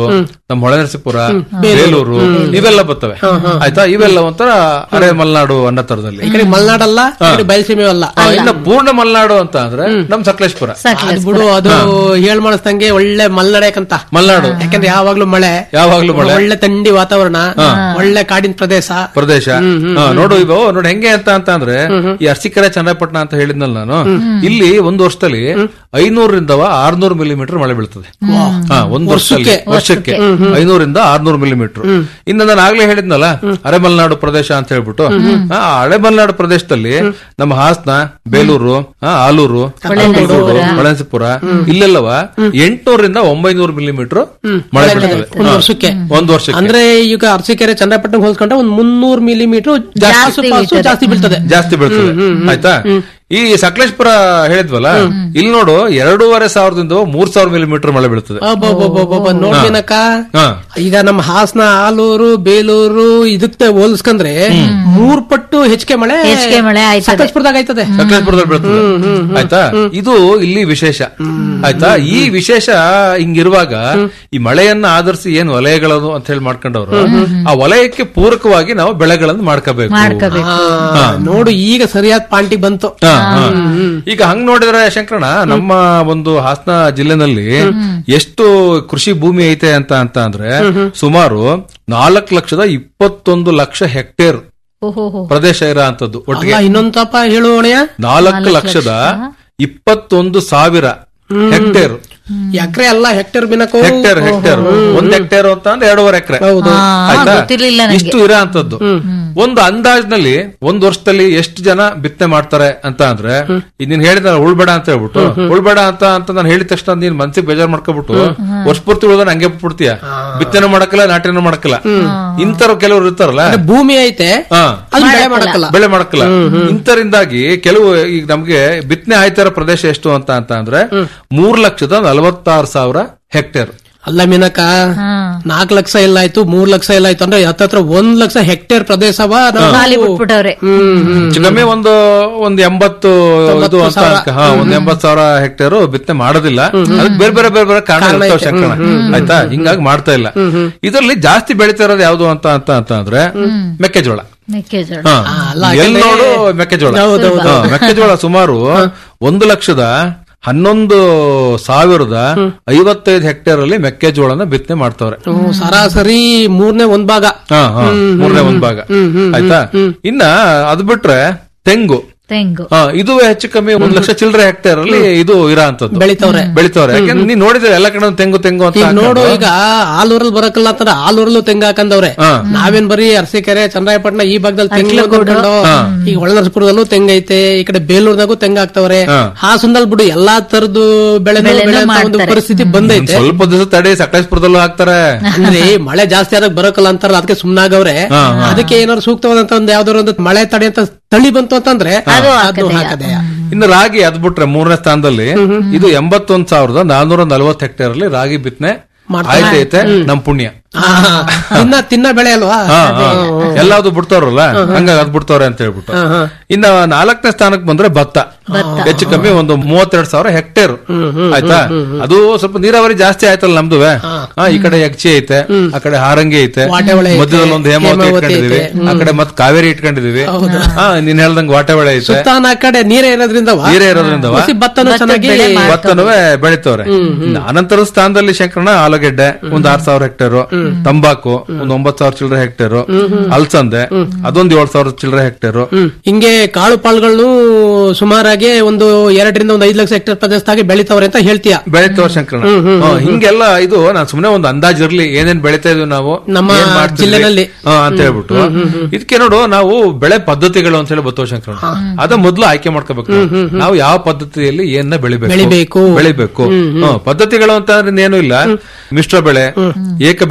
ನಮ್ಮ ಹೊಳೆನರಸೀಪುರ ಬೇಲೂರು ಇವೆಲ್ಲ ಬರ್ತವೆ ಆಯ್ತಾ ಇವೆಲ್ಲ ಒಂಥರ ಅರೆ ಮಲೆನಾಡು ಅನ್ನೋ ತರದಲ್ಲಿ ಈ ಕಡೆ ಮಲೆನಾಡಲ್ಲ ಈ ಕಡೆ ಬಯಲುಸೀಮೆ ಅಲ್ಲ ಆ, ಇನ್ನು ಪೂರ್ಣ ಮಲೆನಾಡು ಅಂತ ಅಂದ್ರೆ ನಮ್ ಸಕಲೇಶ್ಪುರ ಅದು ಬಿಡು ಅದು ಹೇಳ್ ಮಾಡಿಸ್ದಂಗೆ ಒಳ್ಳೆ ಮಲ್ನಾಡಕಂತ ಮಲೆನಾಡು ಯಾಕಂದ್ರೆ ಯಾವಾಗ್ಲೂ ಮಳೆ ಯಾವಾಗ್ಲೂ ಮಳೆ ಒಳ್ಳೆ ಥಂಡಿ ವಾತಾವರಣ ಒಳ್ಳೆ ಕಾಡಿನ ಪ್ರದೇಶ ಪ್ರದೇಶ ಹಾ, ನೋಡು ಇವು ನೋಡಿ ಹೆಂಗೆ ಅಂತ ಅಂತ ಅಂದ್ರೆ ಈ ಅರಸೀಕೆರೆ ಚನ್ನಪಟ್ಟಣ ಅಂತ ಹೇಳಿದ್ನಲ್ಲ ನಾನು ಇಲ್ಲಿ ಒಂದು ವರ್ಷದಲ್ಲಿ ಐನೂರರಿಂದ ಆರ್ನೂರು ಮಿಲಿಮೀಟರ್ ಮಳೆ ಬೀಳ್ತದೆ ಹಾ ಒಂದು ವರ್ಷಕ್ಕೆ ವರ್ಷಕ್ಕೆ ಐನೂರಿಂದ ಆರ್ನೂರು ಮಿಲಿಮೀಟರ್ ಇನ್ನು ನಾನು ಆಗ್ಲೇ ಹೇಳಿದ್ನಲ್ಲ ಅರೆಮಲೆನಾಡು ಪ್ರದೇಶ ಅಂತ ಹೇಳ್ಬಿಟ್ಟು ಆ ಅರೆಮಲೆನಾಡು ಪ್ರದೇಶದಲ್ಲಿ ನಮ್ಮ ಹಾಸನ ಬೇಲೂರು ಆ, ಆಲೂರು ಚಿಕ್ಕಮಗಳೂರು, ಹೊಳೆನರಸೀಪುರ ಇಲ್ಲೆಲ್ಲವ ಎಂಟ್ನೂರಿಂದ ಒಂಬೈನೂರು ಮಿಲಿಮೀಟರ್ ಮಳೆ ಬೀಳ್ತದೆ ಒಂದ್ ಹಾ, ವರ್ಷಕ್ಕೆ ಒಂದು ವರ್ಷಕ್ಕೆ ಅಂದ್ರೆ ಈಗ ಅರಸೀಕೆರೆ ಚಂದ್ರಪಟ್ಟಣ ಹೋಲ್ಸ್ಕೊಂಡ್ರೆ ಒಂದ್ ಮುನ್ನೂರ್ ಮಿಲಿಮೀಟರ್ ಜಾಸ್ತಿ ಜಾಸ್ತಿ ಬೀಳ್ತದೆ ಜಾಸ್ತಿ ಬೀಳ್ತದೆ ಆಯ್ತಾ ಈ ಸಕಲೇಶ್ಪುರ ಹೇಳಿದ್ವಲ್ಲ ಇಲ್ಲಿ ನೋಡು ಎರಡೂವರೆ ಸಾವಿರದಿಂದ ಮೂರ್ ಸಾವಿರ ಮಿಲಿಮೀಟರ್ ಮಳೆ ಬೀಳ್ತದೆ ಅಬ್ಬಬ್ಬಬ್ಬಬ್ಬ, ನೋಡ್ತೀನಕ್ಕ ಹಾ. ಈಗ ನಮ್ಮ ಹಾಸನ ಆಲೂರು ಬೇಲೂರು ಇದಕ್ಕೆ ಹೋಲಿಸ್ಕೊಂಡ್ರೆ ಮೂರ್ ಪಟ್ಟು ಹೆಚ್ಚಿಗೆ ಮಳೆ ಹೆಚ್ಚಿಗೆ ಮಳೆ ಆಯ್ತದೆ. ಸಕಲೇಶ್ಪುರದಾಗ ಆಯ್ತದೆ ಸಕಲೇಶ್ಪುರದಲ್ಲಿ ಬೀಳ್ತದೆ ಆಯ್ತಾ ಇದು ಇಲ್ಲಿ ವಿಶೇಷ ಆಯ್ತಾ ಈ ವಿಶೇಷ ಹಿಂಗಿರುವಾಗ ಈ ಮಳೆಯನ್ನ ಆಧರಿಸಿ ಏನ್ ವಲಯಗಳು ಅಂತ ಹೇಳಿ ಮಾಡ್ಕೊಂಡವ್ರು ಆ ವಲಯಕ್ಕೆ ಪೂರಕವಾಗಿ ನಾವು ಬೆಳೆಗಳನ್ನು ಮಾಡ್ಕೋಬೇಕು ಮಾಡ್ಕೋಬೇಕು ಆ, ನೋಡು ಈಗ ಸರಿಯಾದ ಪಾಂಟಿ ಬಂತು ಹಾ, ಹಾ. ಈಗ ಹಂಗ್ ನೋಡಿದ್ರೆ ಶಂಕರಣ ನಮ್ಮ ಒಂದು ಹಾಸನ ಜಿಲ್ಲೆನಲ್ಲಿ ಎಷ್ಟು ಕೃಷಿ ಭೂಮಿ ಐತೆ ಅಂತ ಅಂತ ಅಂದ್ರೆ ಸುಮಾರು ನಾಲ್ಕು ಲಕ್ಷದ ಇಪ್ಪತ್ತೊಂದು ಲಕ್ಷ ಹೆಕ್ಟೇರ್ ಓಹೋ ಪ್ರದೇಶ ಇರೋ ಅಂತದ್ದು ಒಟ್ಟಿಗೆ ಅಲ್ಲ ಇನ್ನೊಂದ್ ತಪ ಹೇಳು ಅಣಯ್ಯ ನಾಲ್ಕು ಲಕ್ಷದ ಇಪ್ಪತ್ತೊಂದು ಸಾವಿರ ಹೆಕ್ಟೇರ್ ಎಕರೆ ಅಲ್ಲ ಹೆಕ್ಟೇರ್ ಬಿನಕು ಹೆಕ್ಟೇರ್ ಹೆಕ್ಟೇರ್ ಒಂದ್ ಹೆಕ್ಟೇರ್ ಅಂತ ಅಂದ್ರೆ ಎರಡೂವರೆ ಎಕರೆ ಆಯ್ತಾ ಗೊತ್ತಿರ್ಲಿಲ್ಲ ನಂಗೆ. ಇಷ್ಟು ಇರೋ ಅಂತದ್ದು ಒಂದು ಅಂದಾಜ್ನಲ್ಲಿ ಒಂದ್ ವರ್ಷದಲ್ಲಿ ಎಷ್ಟು ಜನ ಬಿತ್ತನೆ ಮಾಡ್ತಾರೆ ಅಂತ ಅಂದ್ರೆ ಈಗ ನೀನ್ ಹೇಳಿದ ಉಳ್ಬೇಡ ಅಂತ ಹೇಳ್ಬಿಟ್ಟು ಉಳ್ಬೇಡ ಅಂತ ಅಂತ ನಾನು ಹೇಳಿದ ತಕ್ಷಣ ನೀನ್ ಮನ್ಸಿಗೆ ಬೇಜಾರ್ ಮಾಡ್ಕೊಬಿಟ್ಟು ವರ್ಷ ಪೂರ್ತಿ ಉಳ್ದ ಹಂಗೆ ಬಿಟ್ಬಿಡ್ತೀಯ ಬಿತ್ತನೆ ಮಾಡಕ್ಕಲ್ಲ ನಾಟಿನ ಮಾಡಕ್ಕಲ್ಲ ಇಂತರ ಕೆಲವರು ಇರ್ತಾರಲ್ಲ ಭೂಮಿ ಐತೆ ಹಾ. ಅಲ್ಲಿ ಬೆಳೆ ಮಾಡಕ್ಕಲ್ಲ ಬೆಳೆ ಮಾಡಕ್ಕಲ್ಲ ಇಂತರಿಂದಾಗಿ ಕೆಲವು ಈಗ ನಮ್ಗೆ ಬಿತ್ತನೆ ಆಯ್ತಾರ ಪ್ರದೇಶ ಎಷ್ಟು ಅಂತ ಅಂತ ಅಂದ್ರೆ ಮೂರ್ ಲಕ್ಷದ ನಲವತ್ತಾರು ಸಾವಿರ ಹೆಕ್ಟೇರ್ ಅಲ್ಲ ಮೀನಕ್ಕ ನಾಲ್ಕು ಲಕ್ಷ ಎಲ್ಲ ಆಯ್ತು ಮೂರ್ ಲಕ್ಷ ಎಲ್ಲ ಆಯ್ತು ಅಂದ್ರೆ ಹತ್ತತ್ರ ಒಂದ್ ಲಕ್ಷ ಹೆಕ್ಟೇರ್ ಪ್ರದೇಶವ ನಾವು- ಖಾಲಿ ಬಿಟ್ಬಿಟ್ಟವ್ರೆ ಹ್ಮ್ ಹ್ಮ್ ಹೆಚ್ಚು ಕಮ್ಮಿ ಒಂದು ಒಂದು ಎಂಬತ್ತು ಇದು ಅಂತ ಅನ್ಕ- ಹಾ ಒಂದ್ ಎಂಬತ್ ಸಾವಿರ ಹೆಕ್ಟೇರ್ ಬಿತ್ತನೆ ಮಾಡೋದಿಲ್ಲ ಅದಕ್ಕೆ ಬೇರೆ ಬೇರೆ ಬೇರೆ ಬೇರೆ ಕಾರಣ ಇರ್ತಾವ ಶಂಕರಣ ಆಯ್ತಾ ಹಿಂಗಾಗಿ ಮಾಡ್ತಾ ಇಲ್ಲ ಇದರಲ್ಲಿ ಜಾಸ್ತಿ ಬೆಳೀತಾ ಇರೋದು ಯಾವ್ದು ಅಂತ ಅಂತ ಅಂತ ಅಂದ್ರೆ ಮೆಕ್ಕೆಜೋಳ ಮೆಕ್ಕೆಜೋಳ ಹಾ. ಎಲ್ಲಿ ನೋಡು ಮೆಕ್ಕೆಜೋಳ ಹಾ, ಮೆಕ್ಕೆಜೋಳ ಸುಮಾರು ಒಂದು ಲಕ್ಷದ ಹನ್ನೊಂದು ಸಾವಿರದ ಐವತ್ತೈದು ಹೆಕ್ಟೇರ್ ಅಲ್ಲಿ ಮೆಕ್ಕೆಜೋಳನ ಬಿತ್ತನೆ ಮಾಡ್ತವ್ರೆ ಹ್ಮ್, ಸರಾಸರಿ ಮೂರನೇ ಒಂದ್ ಭಾಗ ಹಾ ಹಾ ಮೂರನೇ ಒಂದ್ ಭಾಗ ಆಯ್ತಾ ಇನ್ನ ಅದ್ ಬಿಟ್ರೆ ತೆಂಗು ತೆಂಗು ಹಾ ಇದು ಹೆಚ್ಚು ಕಮ್ಮಿ ಒಂದ್ ಲಕ್ಷ ಚಿಲ್ಲರೆ ಹೆಕ್ಟೇರ್ ಅಲ್ಲಿ ಇದು ಇರೋ ಅಂತದ್ದು ಬೆಳಿತವ್ರೆ ಬೆಳಿತವ್ರೆ ಯಾಕಂದ್ರೆ ನೀನ್ ನೋಡಿದ್ರೆ ಎಲ್ಲ ಕಡೆ ತೆಂಗು ತೆಂಗು ಅಂತ ಈಗ ಹಾಕೊಂಡು- ನೋಡು ಈಗ ಆಲೂರಲ್ಲಿ ಬರಕಲ್ಲ ಅಂತಾರ ಆಲೂರಲ್ಲೂ ತೆಂಗ ಹಾಕಂದವ್ರೆ ಹಾ. ನಾವೇನ್ ಬರೀ ಅರಸೀಕೆರೆ ಚಂದ್ರಾಯಪಟ್ಟಣ ಈ ಭಾಗದಲ್ಲಿ ತೆಂಗು ಅಂದ್ಕೊಂಡು ಈಗ ಒಳನರಸಪುರದಲ್ಲೂ ತೆಂಗ ಐತೆ ಈ ಕಡೆ ಬೇಲೂರ್ನಾಗೂ ತೆಂಗ ಹಾಕ್ತವ್ರೆ ಹಾ. ಹಾಸನದಲ್ಲಿ ಬಿಡು ಎಲ್ಲಾ ತರದ್ದು ಬೆಳೆ ಬೆಳೆನೂ ಬೆಳೆ ಅಂತ ಒಂದು ಮಾಡ್ತಾರೆ. ಪರಿಸ್ಥಿತಿ ಒಂದ್ ಬಂದೈತೆ ಸ್ವಲ್ಪ ದಿವಸ ತಡಿ ಸಕಲೇಶ್ಪುರದಲ್ಲೂ ಹಾಕ್ತಾರೆ ಅಂದ್ರೆ ಈ ಮಳೆ ಜಾಸ್ತಿ ಆದಾಗ ಬರೋಕಲ್ಲ ಅಂತಾರ ಅದಕ್ಕೆ ಸುಮ್ನಾಗವ್ರೆ ಅದಕ್ಕೆ ಏನಾದ್ರು ಸೂಕ್ತವಾದಂತ ಒಂದು ಯಾವ್ದಾದ್ರು ಒಂದು ಮಳೆ ತಡೆ ಅಂತ ತಳಿ ಬಂತು ಅಂತಂದ್ರೆ ಅದು ಹಾಕದೆಯ ಇನ್ನು ರಾಗಿ ಅದ್ ಬಿಟ್ರೆ ಮೂರನೇ ಸ್ಥಾನದಲ್ಲಿ ಇದು ಎಂಬತ್ತೊಂದ್ ಸಾವಿರದ ನಾನೂರ ನಲವತ್ತು ಹೆಕ್ಟೇರ್ ಅಲ್ಲಿ ರಾಗಿ ಬಿತ್ತನೆ ಆಯ್ತೈತೆ ನಮ್ ಪುಣ್ಯ ಆ, ತಿನ್ನ ತಿನ್ನ ಬೆಳೆ ಅಲ್ವಾ ಹಾ, ಹಾ. ಎಲ್ಲಾವ್ದು ಬಿಡ್ತಾರಲ್ಲ ಹಂಗಾಗಿ ಅದ್ ಬಿಡ್ತಾವ್ರೆ ಅಂತ ಹೇಳ್ಬಿಟ್ಟು ಇನ್ನ ನಾಲ್ಕನೇ ಸ್ಥಾನಕ್ಕೆ ಬಂದ್ರೆ ಭತ್ತ ಹೆಚ್ಚು ಕಮ್ಮಿ ಒಂದು ಮೂವತ್ತೆರಡು ಸಾವಿರ ಹೆಕ್ಟೇರ್ ಆಯ್ತಾ ಅದು ಸ್ವಲ್ಪ ನೀರಾವರಿ ಜಾಸ್ತಿ ಆಯ್ತಲ್ಲ ನಮ್ದುವೆ ಹಾ, ಈ ಕಡೆ ಯಕ್ಷಿ ಐತೆ ಆ ಕಡೆ ಹಾರಂಗಿ ಐತೆ ವಾಟೆವಳೆ ಐತೆ, ಮಧ್ಯದಲ್ಲಿ ಒಂದು ಹೇಮಾವತಿ ಹೇಮಾವತಿ ಇಟ್ಕೊಂಡಿದೀವಿ ಐತೆ. ಆ ಕಡೆ ಮತ್ ಕಾವೇರಿ ಇಟ್ಕೊಂಡಿದೀವಿ ಹಾ ನೀನ್ ಹೇಳ್ದಂಗ್ ವಾಟೆವಳೆ ಐತೆ ಸುತ್ತಾನ ಆ ಕಡೆ ನೀರೇ ಇರೋದ್ರಿಂದ ನೀರೇ ಇರೋದ್ರಿಂದ ಭತ್ತನು ಚೆನ್ನಾಗಿ ಬೆಳೆ ಮಾಡ್- ಭತ್ತನವೇ ಬೆಳಿತವ್ರೆ ಅನಂತರ ಸ್ಥಾನದಲ್ಲಿ ಶಂಕರಣ ಆಲೂಗೆಡ್ಡೆ ಒಂದ್ ಆರ್ ಸಾವಿರ ಹೆಕ್ಟೇರು ತಂಬಾಕು ಒಂದ್ ಒಂಬತ್ ಸಾವಿರ ಚಿಲ್ಲರೆ ಹೆಕ್ಟೇರು ಅಲ್ಸಂದೆ ಅದೊಂದ್ ಏಳ್ ಸಾವಿರ ಚಿಲ್ಲರೆ ಹೆಕ್ಟೇರು ಹ್ಮ್. ಹಿಂಗೆ ಕಾಳು ಪಾಳುಗಳನ್ನು ಸುಮಾರಾಗಿ ಒಂದು ಎರಡರಿಂದ ಒಂದು ಐದು ಲಕ್ಷ ಹೆಕ್ಟೇರ್ ಪ್ರದೇಶದಾಗಿ ಬೆಳಿತಾವ್ರೆ ಅಂತ ಹೇಳ್ತೀಯ ಬೆಳಿತವ್ರ ಶಂಕರಣ ಹಾ, ಹಿಂಗೆಲ್ಲ ಇದು ನಾನ್ ಸುಮ್ನೆ ಒಂದ್ ಅಂದಾಜ್ ಇರ್ಲಿ ಏನೇನ್ ಬೆಳಿತಾ ಇದೀವಿ ನಾವು ನಮ್ಮ ಏನ್ ಮಾಡ್ತಿದ್ವಿ, ಜಿಲ್ಲೆನಲ್ಲಿ. ಹಾ, ಅಂತ ಹೇಳ್ಬಿಟ್ಟು ಇದಕ್ಕೆ ನೋಡು ನಾವು ಬೆಳೆ ಪದ್ಧತಿಗಳು ಅಂತ ಹೇಳಿ ಬತ್ತವ ಶಂಕರಣ ಅದ ಮೊದ್ಲು ಆಯ್ಕೆ ಮಾಡ್ಕೋಬೇಕು ನಾವು. ನಾವು ಯಾವ ಪದ್ಧತಿಯಲ್ಲಿ ಏನ ಬೆಳಿಬೇಕು ಬೆಳಿಬೇಕು. ಬೆಳಿಬೇಕು ಹಾ, ಪದ್ಧತಿಗಳು ಅಂತ ಅಂದ್ರೆ ಏನು ಇಲ್ಲ ಮಿಶ್ರ ಬೆಳೆ ಏಕ ಬೆಳೆ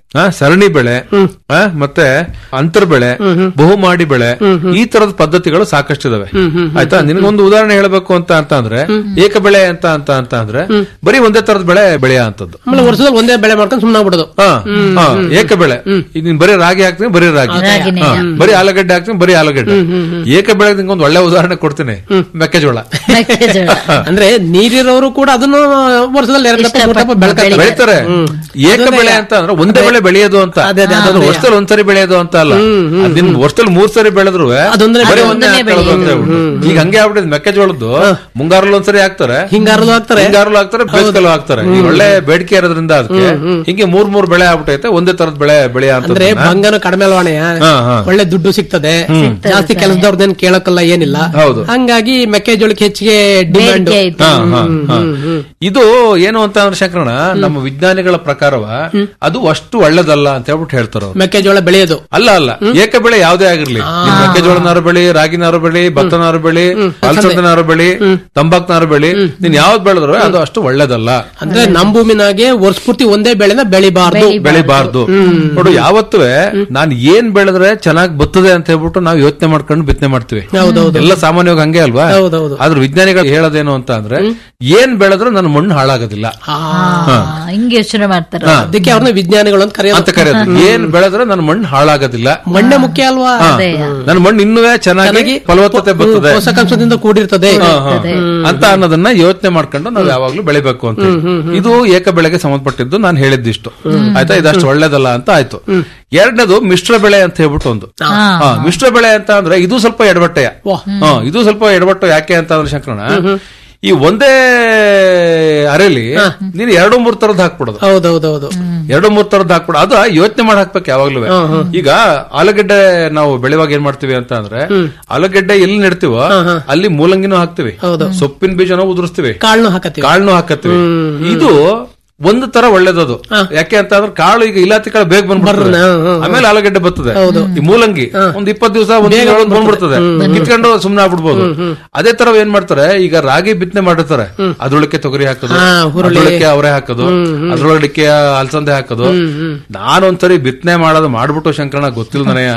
ಆ, ಸರಣಿ ಬೆಳೆ ಆ, ಮತ್ತೆ ಅಂತರ್ ಬೆಳೆ ಬಹುಮಾಡಿ ಬೆಳೆ ಈ ತರದ ಪದ್ಧತಿಗಳು ಸಾಕಷ್ಟಿದಾವೆ ಆಯ್ತಾ ನಿನಗೊಂದು ಉದಾಹರಣೆ ಹೇಳಬೇಕು ಅಂತ ಅಂತ ಅಂದ್ರೆ ಏಕ ಬೆಳೆ ಅಂತ ಅಂತ ಅಂತ ಅಂದ್ರೆ ಬರೀ ಒಂದೇ ತರದ ಬೆಳೆ ಬೆಳೆಯ ಅಂತದ್ದು ಆಮೇಲೆ ವರ್ಷದಲ್ಲಿ ಒಂದೇ ಬೆಳೆ ಮಾಡ್ಕೊಂಡು ಸುಮ್ಮನೆ ಆಗ್ಬಿಡೋದು ಹಾ, ಹಾ, ಏಕ ಬೆಳೆ ಈಗ ನೀನ್ ಬರೀ ರಾಗಿ ಹಾಕ್ತೀನಿ ಬರೀ ರಾಗಿ ರಾಗಿನೇ. ಹಾ, ಬರೀ ಆಲೂಗಡ್ಡೆ ಹಾಕ್ತೀನಿ ಬರೀ ಆಲೂಗಡ್ಡೆ ಏಕ ಬೆಳೆ ನಿಂಗೊಂದು ಒಳ್ಳೆ ಉದಾಹರಣೆ ಕೊಡ್ತೀನಿ ಮೆಕ್ಕೆಜೋಳ ಮೆಕ್ಕೆಜೋಳ. ಅಂದ್ರೆ ನೀರಿರೋರು ಕೂಡ ಅದನ್ನು ವರ್ಷದಲ್ಲಿ ಎರಡು ದಪ್ಪ ಮೂರು ದಪ್ಪ ಬೆಳ್ಕೊತಾರೆ. ಬೆಳಿತಾರೆ ಏಕ ಬೆಳೆ ಅಂತ ಅಂದ್ರೆ ಒಂದೇ ಬೆಳೆ ಬೆಳೆಯೋದು ಅಂತ ಅದೇ, ಅದೇ, ಅದು ಅದೇ. ವರ್ಷದಲ್ಲಿ ಒಂದ್ಸರಿ ಬೆಳೆಯೋದು ಅಂತ ಅಲ್ಲ ಅದಿನ್ ವರ್ಷದಲ್ಲಿ ಮೂರ್ ಸರಿ ಬೆಳೆದ್ರು ಅದೊಂದೇ ಬರೀ ಬೆಳೆ. ಒಂದೇ ಹಾಕೊಳ್ಳೋದು ಅಂತ ಹೇಳ್ಬಿಟ್ಟು. ಈಗ ಹಂಗೆ ಆಗ್ಬಿಟ್ಟಿದೆ ಮೆಕ್ಕೆಜೋಳದ್ದು ಮುಂಗಾರಲ್ಲಿ ಒಂದ್ಸರಿ ಹಾಕ್ತಾರೆ ಹಿಂಗಾರಲು ಹಾಕ್ತಾರೆ ಹಿಂಗಾರಲು ಹಾಕ್ತಾರೆ ಬೇಸಿಗೆಲ್ಲೂ ಹಾಕ್ತಾರೆ ಈ ಒಳ್ಳೆ ಬೇಡಿಕೆ ಇರೋದ್ರಿಂದ ಅದಕ್ಕೆ ಹಿಂಗೆ ಮೂರ್ ಮೂರ್ ಬೆಳೆ ಆಗ್ಬಿಟ್ಟೈತೆ ಒಂದೇ ತರದ ಬೆಳೆ ಬೆಳೆಯ ಅಂದ್ರೆ ಅಂತ ಭಂಗನ ಕಡಿಮೆ ಅಲ್ವಾಣೆಯ ಹಾ, ಹಾ. ಒಳ್ಳೆ ದುಡ್ಡು ಸಿಗ್ತದೆ ಜಾಸ್ತಿ ಕೆಲಸದವ್ರದ್ದೇನ್ ಕೇಳಕ್ಕಲ್ಲ ಏನಿಲ್ಲ ಹೌದು. ಹಂಗಾಗಿ ಮೆಕ್ಕೆಜೋಳಕ್ಕೆ ಹೆಚ್ಚಿಗೆ ಡಿಮ್ಯಾಂಡ್ ಬೇಡಿಕೆ ಐತೆ ಹಾ, ಹಾ, ಹಾ. ಇದು ಏನು ಅಂತ ಅಂದ್ರೆ ಶಂಕರಣ ನಮ್ಮ ವಿಜ್ಞಾನಿಗಳ ಪ್ರಕಾರವ ಅದು ಅಷ್ಟು ಒಳ್ಳೇದಲ್ಲ ಅಂತ ಹೇಳ್ಬಿಟ್ಟು ಹೇಳ್ತಾರ ಅವ್ರು ಮೆಕ್ಕೆಜೋಳ ಬೆಳೆಯೋದು ಅಲ್ಲ ಅಲ್ಲ ಏಕ ಬೆಳೆ ಯಾವ್ದೇ ಆಗಿರ್ಲಿ ನೀನ್ ಮೆಕ್ಕೆಜೋಳ ನಾರು ಬೆಳಿ ರಾಗಿ ನಾರು ಬೆಳಿ ಭತ್ತ ನಾರು ಬೆಳಿ ಅಲಸಂದೆ ನಾರು ಬೆಳಿ ತಂಬಾಕ್ ನಾರು ಬೆಳಿ ನೀನ್ ಯಾವ್ದು ಬೆಳೆದ್ರು ಅದು ಅಷ್ಟು ಒಳ್ಳೇದಲ್ಲ ಅಂದ್ರೆ ನಮ್ ಭೂಮಿನಾಗೆ ವರ್ಷ ಪೂರ್ತಿ ಒಂದೇ ಬೆಳೆನ ಬೆಳಿಬಾರ್ದು ಬೆಳಿಬಾರ್ದು ನೋಡು ಯಾವತ್ತುವೆ ನಾನ್ ಏನ್ ಬೆಳೆದ್ರೆ ಚೆನ್ನಾಗ್ ಬರ್ತದೆ ಅಂತ ಹೇಳ್ಬಿಟ್ಟು ನಾವು ಯೋಚನೆ ಮಾಡ್ಕೊಂಡು ಬಿತ್ತನೆ ಮಾಡ್ತೀವಿ ಹೌದೌದು. ಎಲ್ಲ ಸಾಮಾನ್ಯವಾಗಿ ಹಂಗೆ ಅಲ್ವಾ ಹೌದೌದು. ಆದ್ರೆ ವಿಜ್ಞಾನಿಗಳು ಹೇಳೋದೇನು ಅಂತ ಅಂದ್ರೆ ಏನ್ ಬೆಳೆದ್ರು ನನ್ನ ಮಣ್ಣು ಹಾಳಾಗೋದಿಲ್ಲ ಆ, ಹಾ, ಹಿಂಗ್ ಯೋಚನೆ ಮಾಡ್ತಾರ ಹಾ. ಅದಕ್ಕೆ ಅವ್ರನ್ನ ವಿಜ್ಞಾನಿಗಳು ಅಂತ ಅಂತ ಕರೆಯೋದು ಕರೆಯೋದು ಏನ್ ಬೆಳೆದ್ರೆ ನನ್ನ ಮಣ್ಣು ಹಾಳಾಗೋದಿಲ್ಲ ಮಣ್ಣೆ ಮುಖ್ಯ ಅಲ್ವಾ ಹಾ. ಅದೇ. ನನ್ನ ಮಣ್ಣು ಇನ್ನೂ ಚೆನ್ನಾಗಿ ಚೆನ್ನಾಗಿ ಫಲವತ್ತತೆ ಬರ್ತದೆ ಪೋಷಕಾಂಶದಿಂದ ಕೂಡಿರ್ತದೆ ಹಾ, ಹಾ. ಅಂತ ಅನ್ನೋದನ್ನ ಯೋಚನೆ ಮಾಡ್ಕೊಂಡು ನಾವು ಯಾವಾಗ್ಲೂ ಬೆಳಿಬೇಕು ಅಂತ ಇದು ಏಕ ಬೆಳೆಗೆ ಸಂಬಂಧಪಟ್ಟಿದ್ದು ನಾನು ಹೇಳಿದ್ದಿಷ್ಟು ಆಯ್ತಾ ಇದಷ್ಟು ಒಳ್ಳೇದಲ್ಲ ಅಂತ ಆಯ್ತು ಎರಡನೇದು ಮಿಶ್ರ ಬೆಳೆ ಅಂತ ಹೇಳ್ಬಿಟ್ಟು ಒಂದು ಹಾ, ಮಿಶ್ರ ಬೆಳೆ ಅಂತ ಅಂದ್ರೆ ಇದು ಸ್ವಲ್ಪ ಎಡವಟ್ಟೆಯ ಹಾ, ಇದು ಸ್ವಲ್ಪ ಎಡವಟ್ಟು ಯಾಕೆ ಅಂತ ಅಂದ್ರೆ ಶಂಕರಣ ಈ ಒಂದೇ ಅರೆಲಿ ನೀನು ಎರಡು ಮೂರ್ ತರದ್ ಹಾಕ್ಬಿಡೋದು ಹೌದೌದೌದು ಎರಡು ಮೂರ್ ತರದ್ ಹಾಕ್ಬಿಡ ಅದು ಯೋಚನೆ ಮಾಡಿ ಹಾಕ್ಬೇಕು ಯಾವಾಗ್ಲೂ ಈಗ ಆಲೂಗಡ್ಡೆ ನಾವು ಬೆಳೆಯುವಾಗ ಏನ್ ಮಾಡ್ತೀವಿ ಅಂತ ಅಂದ್ರೆ ಆಲೂಗಡ್ಡೆ ಎಲ್ಲಿ ನೆಡ್ತೀವೋ ಅಲ್ಲಿ ಮೂಲಂಗಿನೂ ಹಾಕ್ತಿವಿ ಸೊಪ್ಪಿನ ಬೀಜನೂ ಉದುರಿಸ್ತೀವಿ ಕಾಳ್ನು ಹಾಕತ್ತೀವಿ ಕಾಳನ್ನು ಹಾಕತ್ತೀವಿ ಇದು ಒಂದು ತರ ಒಳ್ಳೇದದು ಯಾಕೆ ಅಂತ ಅಂದ್ರೆ ಕಾಳು ಈಗ ಇಲಾತಿ ಕಾಳು ಬೇಗ ಬಂದ್ಬಿಡ್ತದೆ ಆಮೇಲೆ ಆಲೂಗಡ್ಡೆ ಬರ್ತದೆ ಈ ಮೂಲಂಗಿ ಒಂದ್ ಇಪ್ಪತ್ ದಿವಸ ಒಂದ್ ಬಂದ್ಬಿಡ್ತದೆ ಕಿತ್ಕೊಂಡು ಸುಮ್ನೆ ಆಗ್ಬಿಡ್ಬೋದು ಅದೇ ತರ ಏನ್ ಮಾಡ್ತಾರೆ ಈಗ ರಾಗಿ ಬಿತ್ತನೆ ಮಾಡಿರ್ತಾರೆ ಅದ್ರೊಳಕ್ಕೆ ತೊಗರಿ ಹಾಕೋದು ಹಾ, ಹುರುಳಿ. ಅದ್ರೊಳಕ್ಕೆ ಅವರೇ ಹಾಕೋದು ಅದ್ರೊಳಕ್ಕೆ ಅಲಸಂದೆ ಹಾಕೋದು ನಾನೊಂದ್ಸರಿ ಬಿತ್ತನೆ ಮಾಡೋದು ಮಾಡ್ಬಿಟ್ಟು ಶಂಕರಣ ಗೊತ್ತಿಲ್ಲ ನನಯ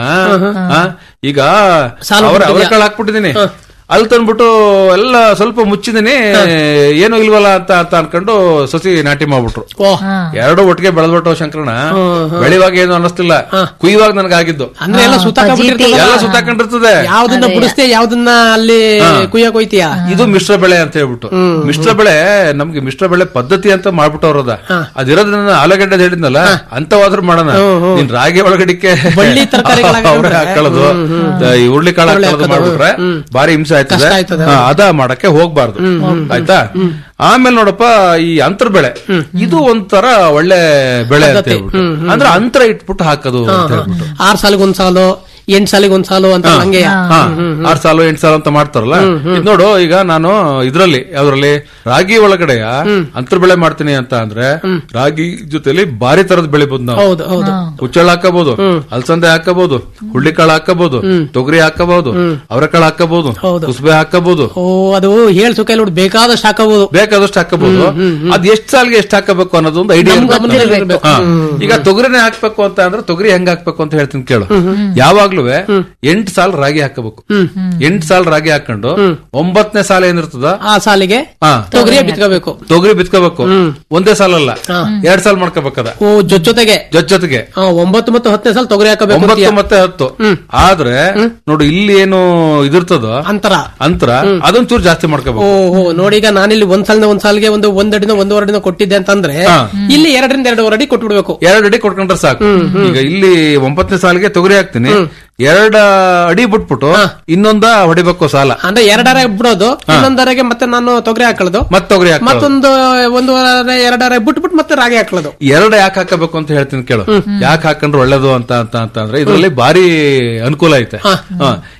ಈಗ ಅವ್ರ ಅವರ ಕಾಳು ಹಾಕ್ಬಿಟ್ಟಿದೀನಿ ಅಲ್ಲಿ ತಂದ್ಬಿಟ್ಟು ಎಲ್ಲ ಸ್ವಲ್ಪ ಮುಚ್ಚಿದೀನಿ ಏನು ಇಲ್ವಲ್ಲ ಅಂತ ಅಂತ ಅನ್ಕೊಂಡು ಸಸಿ ನಾಟಿ ಮಾಡ್ಬಿಟ್ರು ಓ ಎರಡು ಒಟ್ಟಿಗೆ ಬೆಳೆದ್ಬಿಟ್ಟು ಶಂಕರಣ ಬೆಳೆಯುವಾಗ ಏನು ಅನ್ನಿಸ್ತಿಲ್ಲ ಕುಯ್ಯುವಾಗ ನನಗಾಗಿದ್ದು ಅಂದ್ರೆ ಎಲ್ಲ ಸುತ್ತಾಕ ಎಲ್ಲ ಸುತ್ತಾಕೊಂಡಿರ್ತದೆ ಯಾವ್ದನ್ನ ಬಿಡಿಸ್ತೆ ಯಾವ್ದನ್ನ ಅಲ್ಲಿ ಕುಯ್ಯಕ್ ಹೋಯ್ತೀಯ ಇದು ಮಿಶ್ರ ಬೆಳೆ ಅಂತ ಹೇಳ್ಬಿಟ್ಟು ಮಿಶ್ರ ಬೆಳೆ ನಮ್ಗೆ ಮಿಶ್ರ ಬೆಳೆ ಪದ್ಧತಿ ಅಂತ ಮಾಡ್ಬಿಟ್ಟವ್ರದ ಅದಿರೋದನ್ನ ಆಲೂಗಡ್ಡೆ ಹೇಳಿದ್ನಲ್ಲ ಅಂತವಾದ್ರೂ ಮಾಡೋಣ ನೀನ್ ರಾಗಿ ಒಳಗಡಿಕೆ ಬಳ್ಳಿ ತರಕಾರಿಗಳಾಗ ಅವ್ರೆ ಹಾಕೊಳ್ಳೋದು ಈ ಹುರುಳಿಕಾಳು ಹಾಕೊಳ್ಳೋದು ಮಾಡ್ಬಿಟ್ರೆ ಬಾರಿ ಹಿಂಸೆ ಆಯ್ತದೆ ಕಷ್ಟ ಆಯ್ತದೆ. ಹಾ, ಅದ ಮಾಡಕ್ಕೆ ಹೋಗ್ಬಾರ್ದು ಆಯ್ತಾ ಆಮೇಲೆ ನೋಡಪ್ಪ ಈ ಅಂತರ್ ಬೆಳೆ ಇದು ಒಂಥರ ಒಳ್ಳೆ ಬೆಳೆ ಅಂತ ಹೇಳ್ಬಿಟ್ಟು ಅಂದ್ರೆ ಅಂತರ ಇಟ್ಬಿಟ್ಟು ಹಾಕೋದು ಅಂತ ಹೇಳ್ಬಿಟ್ಟು ಆರ್ ಸಾಲಿಗೆ ಒಂದ್ ಸಾಲು ಎಂಟ್ ಸಾಲಿಗೆ ಒಂದ್ ಸಾಲು ಅಂತ ಹಂಗೆ ಹಾ, ಆರ್ ಸಾಲು ಎಂಟ್ ಸಾಲು ಅಂತ ಮಾಡ್ತಾರಲ್ಲ ಇದ್ ನೋಡು ಈಗ ನಾನು ಇದ್ರಲ್ಲಿ ಯಾವ್ದ್ರಲ್ಲಿ ರಾಗಿ ಒಳಗಡೆಯ ಅಂತರ್ ಬೆಳೆ ಮಾಡ್ತೀನಿ ಅಂತ ಅಂದ್ರೆ ರಾಗಿ ಜೊತೆಲಿ ಬಾರಿ ತರದ ಬೆಳಿಬಹುದು ನಾವು ಹೌದು ಹೌದು ಹುಚ್ಚಳ ಹಾಕಬಹುದು ಅಲಸಂದೆ ಹಾಕಬಹುದು ಹುಳ್ಳಿಕಾಳು ಹಾಕಬಹುದು ತೊಗರಿ ಹಾಕಬಹುದು ಅವರೆಕಾಳು ಹಾಕಬಹುದು ಹೌದು. ಕುಸುಬೆ ಹಾಕಬಹುದು ಓ ಅದು ಹೇಳ್ ಸುಖ ನೋಡಿ ಬೇಕಾದಷ್ಟು ಹಾಕಬಹುದು ಬೇಕಾದಷ್ಟು ಹಾಕಬಹುದು ಅದ್ ಎಷ್ಟ್ ಸಾಲಿಗೆ ಎಷ್ಟ್ ಹಾಕಬೇಕು ಅನ್ನೋದು ಒಂದು ಐಡಿಯಾ ಗಮನದಲ್ಲಿರ್ಬೇಕು. ಈಗ ತೊಗರಿನೇ ಹಾಕ್ಬೇಕು ಅಂತ ಅಂದ್ರೆ ತೊಗರಿ ಹೆಂಗ್ ಹಾಕ್ಬೇಕು ಅಂತ ಹೇಳ್ತೀನಿ ಕೇಳು ಯಾವಾಗ್ಲೂ ಎಂಟ್ ಸಾಲ್ ರಾಗಿ ಹಾಕಬೇಕು ಎಂಟ್ ಸಾಲ್ ರಾಗಿ ಹಾಕೊಂಡು ಒಂಬತ್ತನೇ ಸಾಲ ಏನಿರ್ತದ ಆ ಸಾಲಿಗೆ ಹಾ ತೊಗರಿಯ ಬಿತ್ಕೋಬೇಕು ತೊಗರಿ ಬಿತ್ಕೋಬೇಕು ಒಂದೇ ಸಾಲಲ್ಲ ಎರಡ್ ಸಾಲ್ ಮಾಡ್ಕೋಬೇಕದ ಓ ಜೊತೆ ಜೊತೆಗೆ ಜೊತೆ ಜೊತೆಗೆ ಆ, ಒಂಬತ್ತು ಮತ್ತು ಹತ್ತನೇ ಸಾಲ ತೊಗರಿ ಹಾಕಬೇಕು ಒಂಬತ್ತು ಅಂತೀಯ. ಮತ್ತೆ ಹತ್ತು ಆದ್ರೆ ನೋಡು ಇಲ್ಲಿ ಏನು ಇದಿರ್ತದೋ ಅಂತರ ಅಂತರ ಅದೊಂಚೂರು ಜಾಸ್ತಿ ಮಾಡ್ಕೋಬೇಕು ಓ ಓ ನೋಡಿ ಈಗ ನಾನಿಲ್ಲಿ ಒಂದ್ ಸಾಲಿನ ಒಂದ್ ಸಾಲಿಗೆ ಒಂದು ಒಂದಡಿನ ಒಂದೂವರೆ ಅಡಿನ ಕೊಟ್ಟಿದ್ದೆ ಅಂತಂದ್ರೆ ಇಲ್ಲಿ ಎರಡರಿಂದ ಎರಡೂವರೆ ಅಡಿ ಕೊಟ್ಬಿಡ್ಬೇಕು ಎರಡು ಅಡಿ ಕೊಟ್ಕೊಂಡ್ರೆ ಸಾಕು ಈಗ ಇಲ್ಲಿ ಒಂಬತ್ತನೇ ಸಾಲಿಗೆ ತೊಗರಿ ಹಾಕ್ತೀನಿ ಎರಡ ಅಡಿ ಬಿಟ್ಬಿಟ್ಟು ಇನ್ನೊಂದ ಹೊಡಿಬೇಕು ಸಾಲ ಅಂದ್ರೆ ಎರಡರೆ ಬಿಡೋದು ಇನ್ನೊಂದರೆಗೆ ಮತ್ತೆ ನಾನು ತೊಗರಿ ಹಾಕೊಳ್ಳೋದು ಮತ್ ತೊಗರಿ ಹಾಕೋದು ಮತ್ತೊಂದು ಒಂದೂವರೆ ಎರಡರೆ ಬಿಟ್ಬಿಟ್ಟು ಮತ್ತೆ ರಾಗಿ ಹಾಕೊಳ್ಳೋದು ಎರಡು ಯಾಕೆ ಹಾಕಬೇಕು ಅಂತ ಹೇಳ್ತೀನಿ ಕೇಳು ಯಾಕೆ ಹಾಕೊಂಡ್ರೆ ಒಳ್ಳೇದು ಅಂತ ಅಂತ ಅಂತ ಅಂದ್ರೆ ಇದ್ರಲ್ಲಿ ಭಾರಿ ಅನುಕೂಲ ಐತೆ ಹಾ.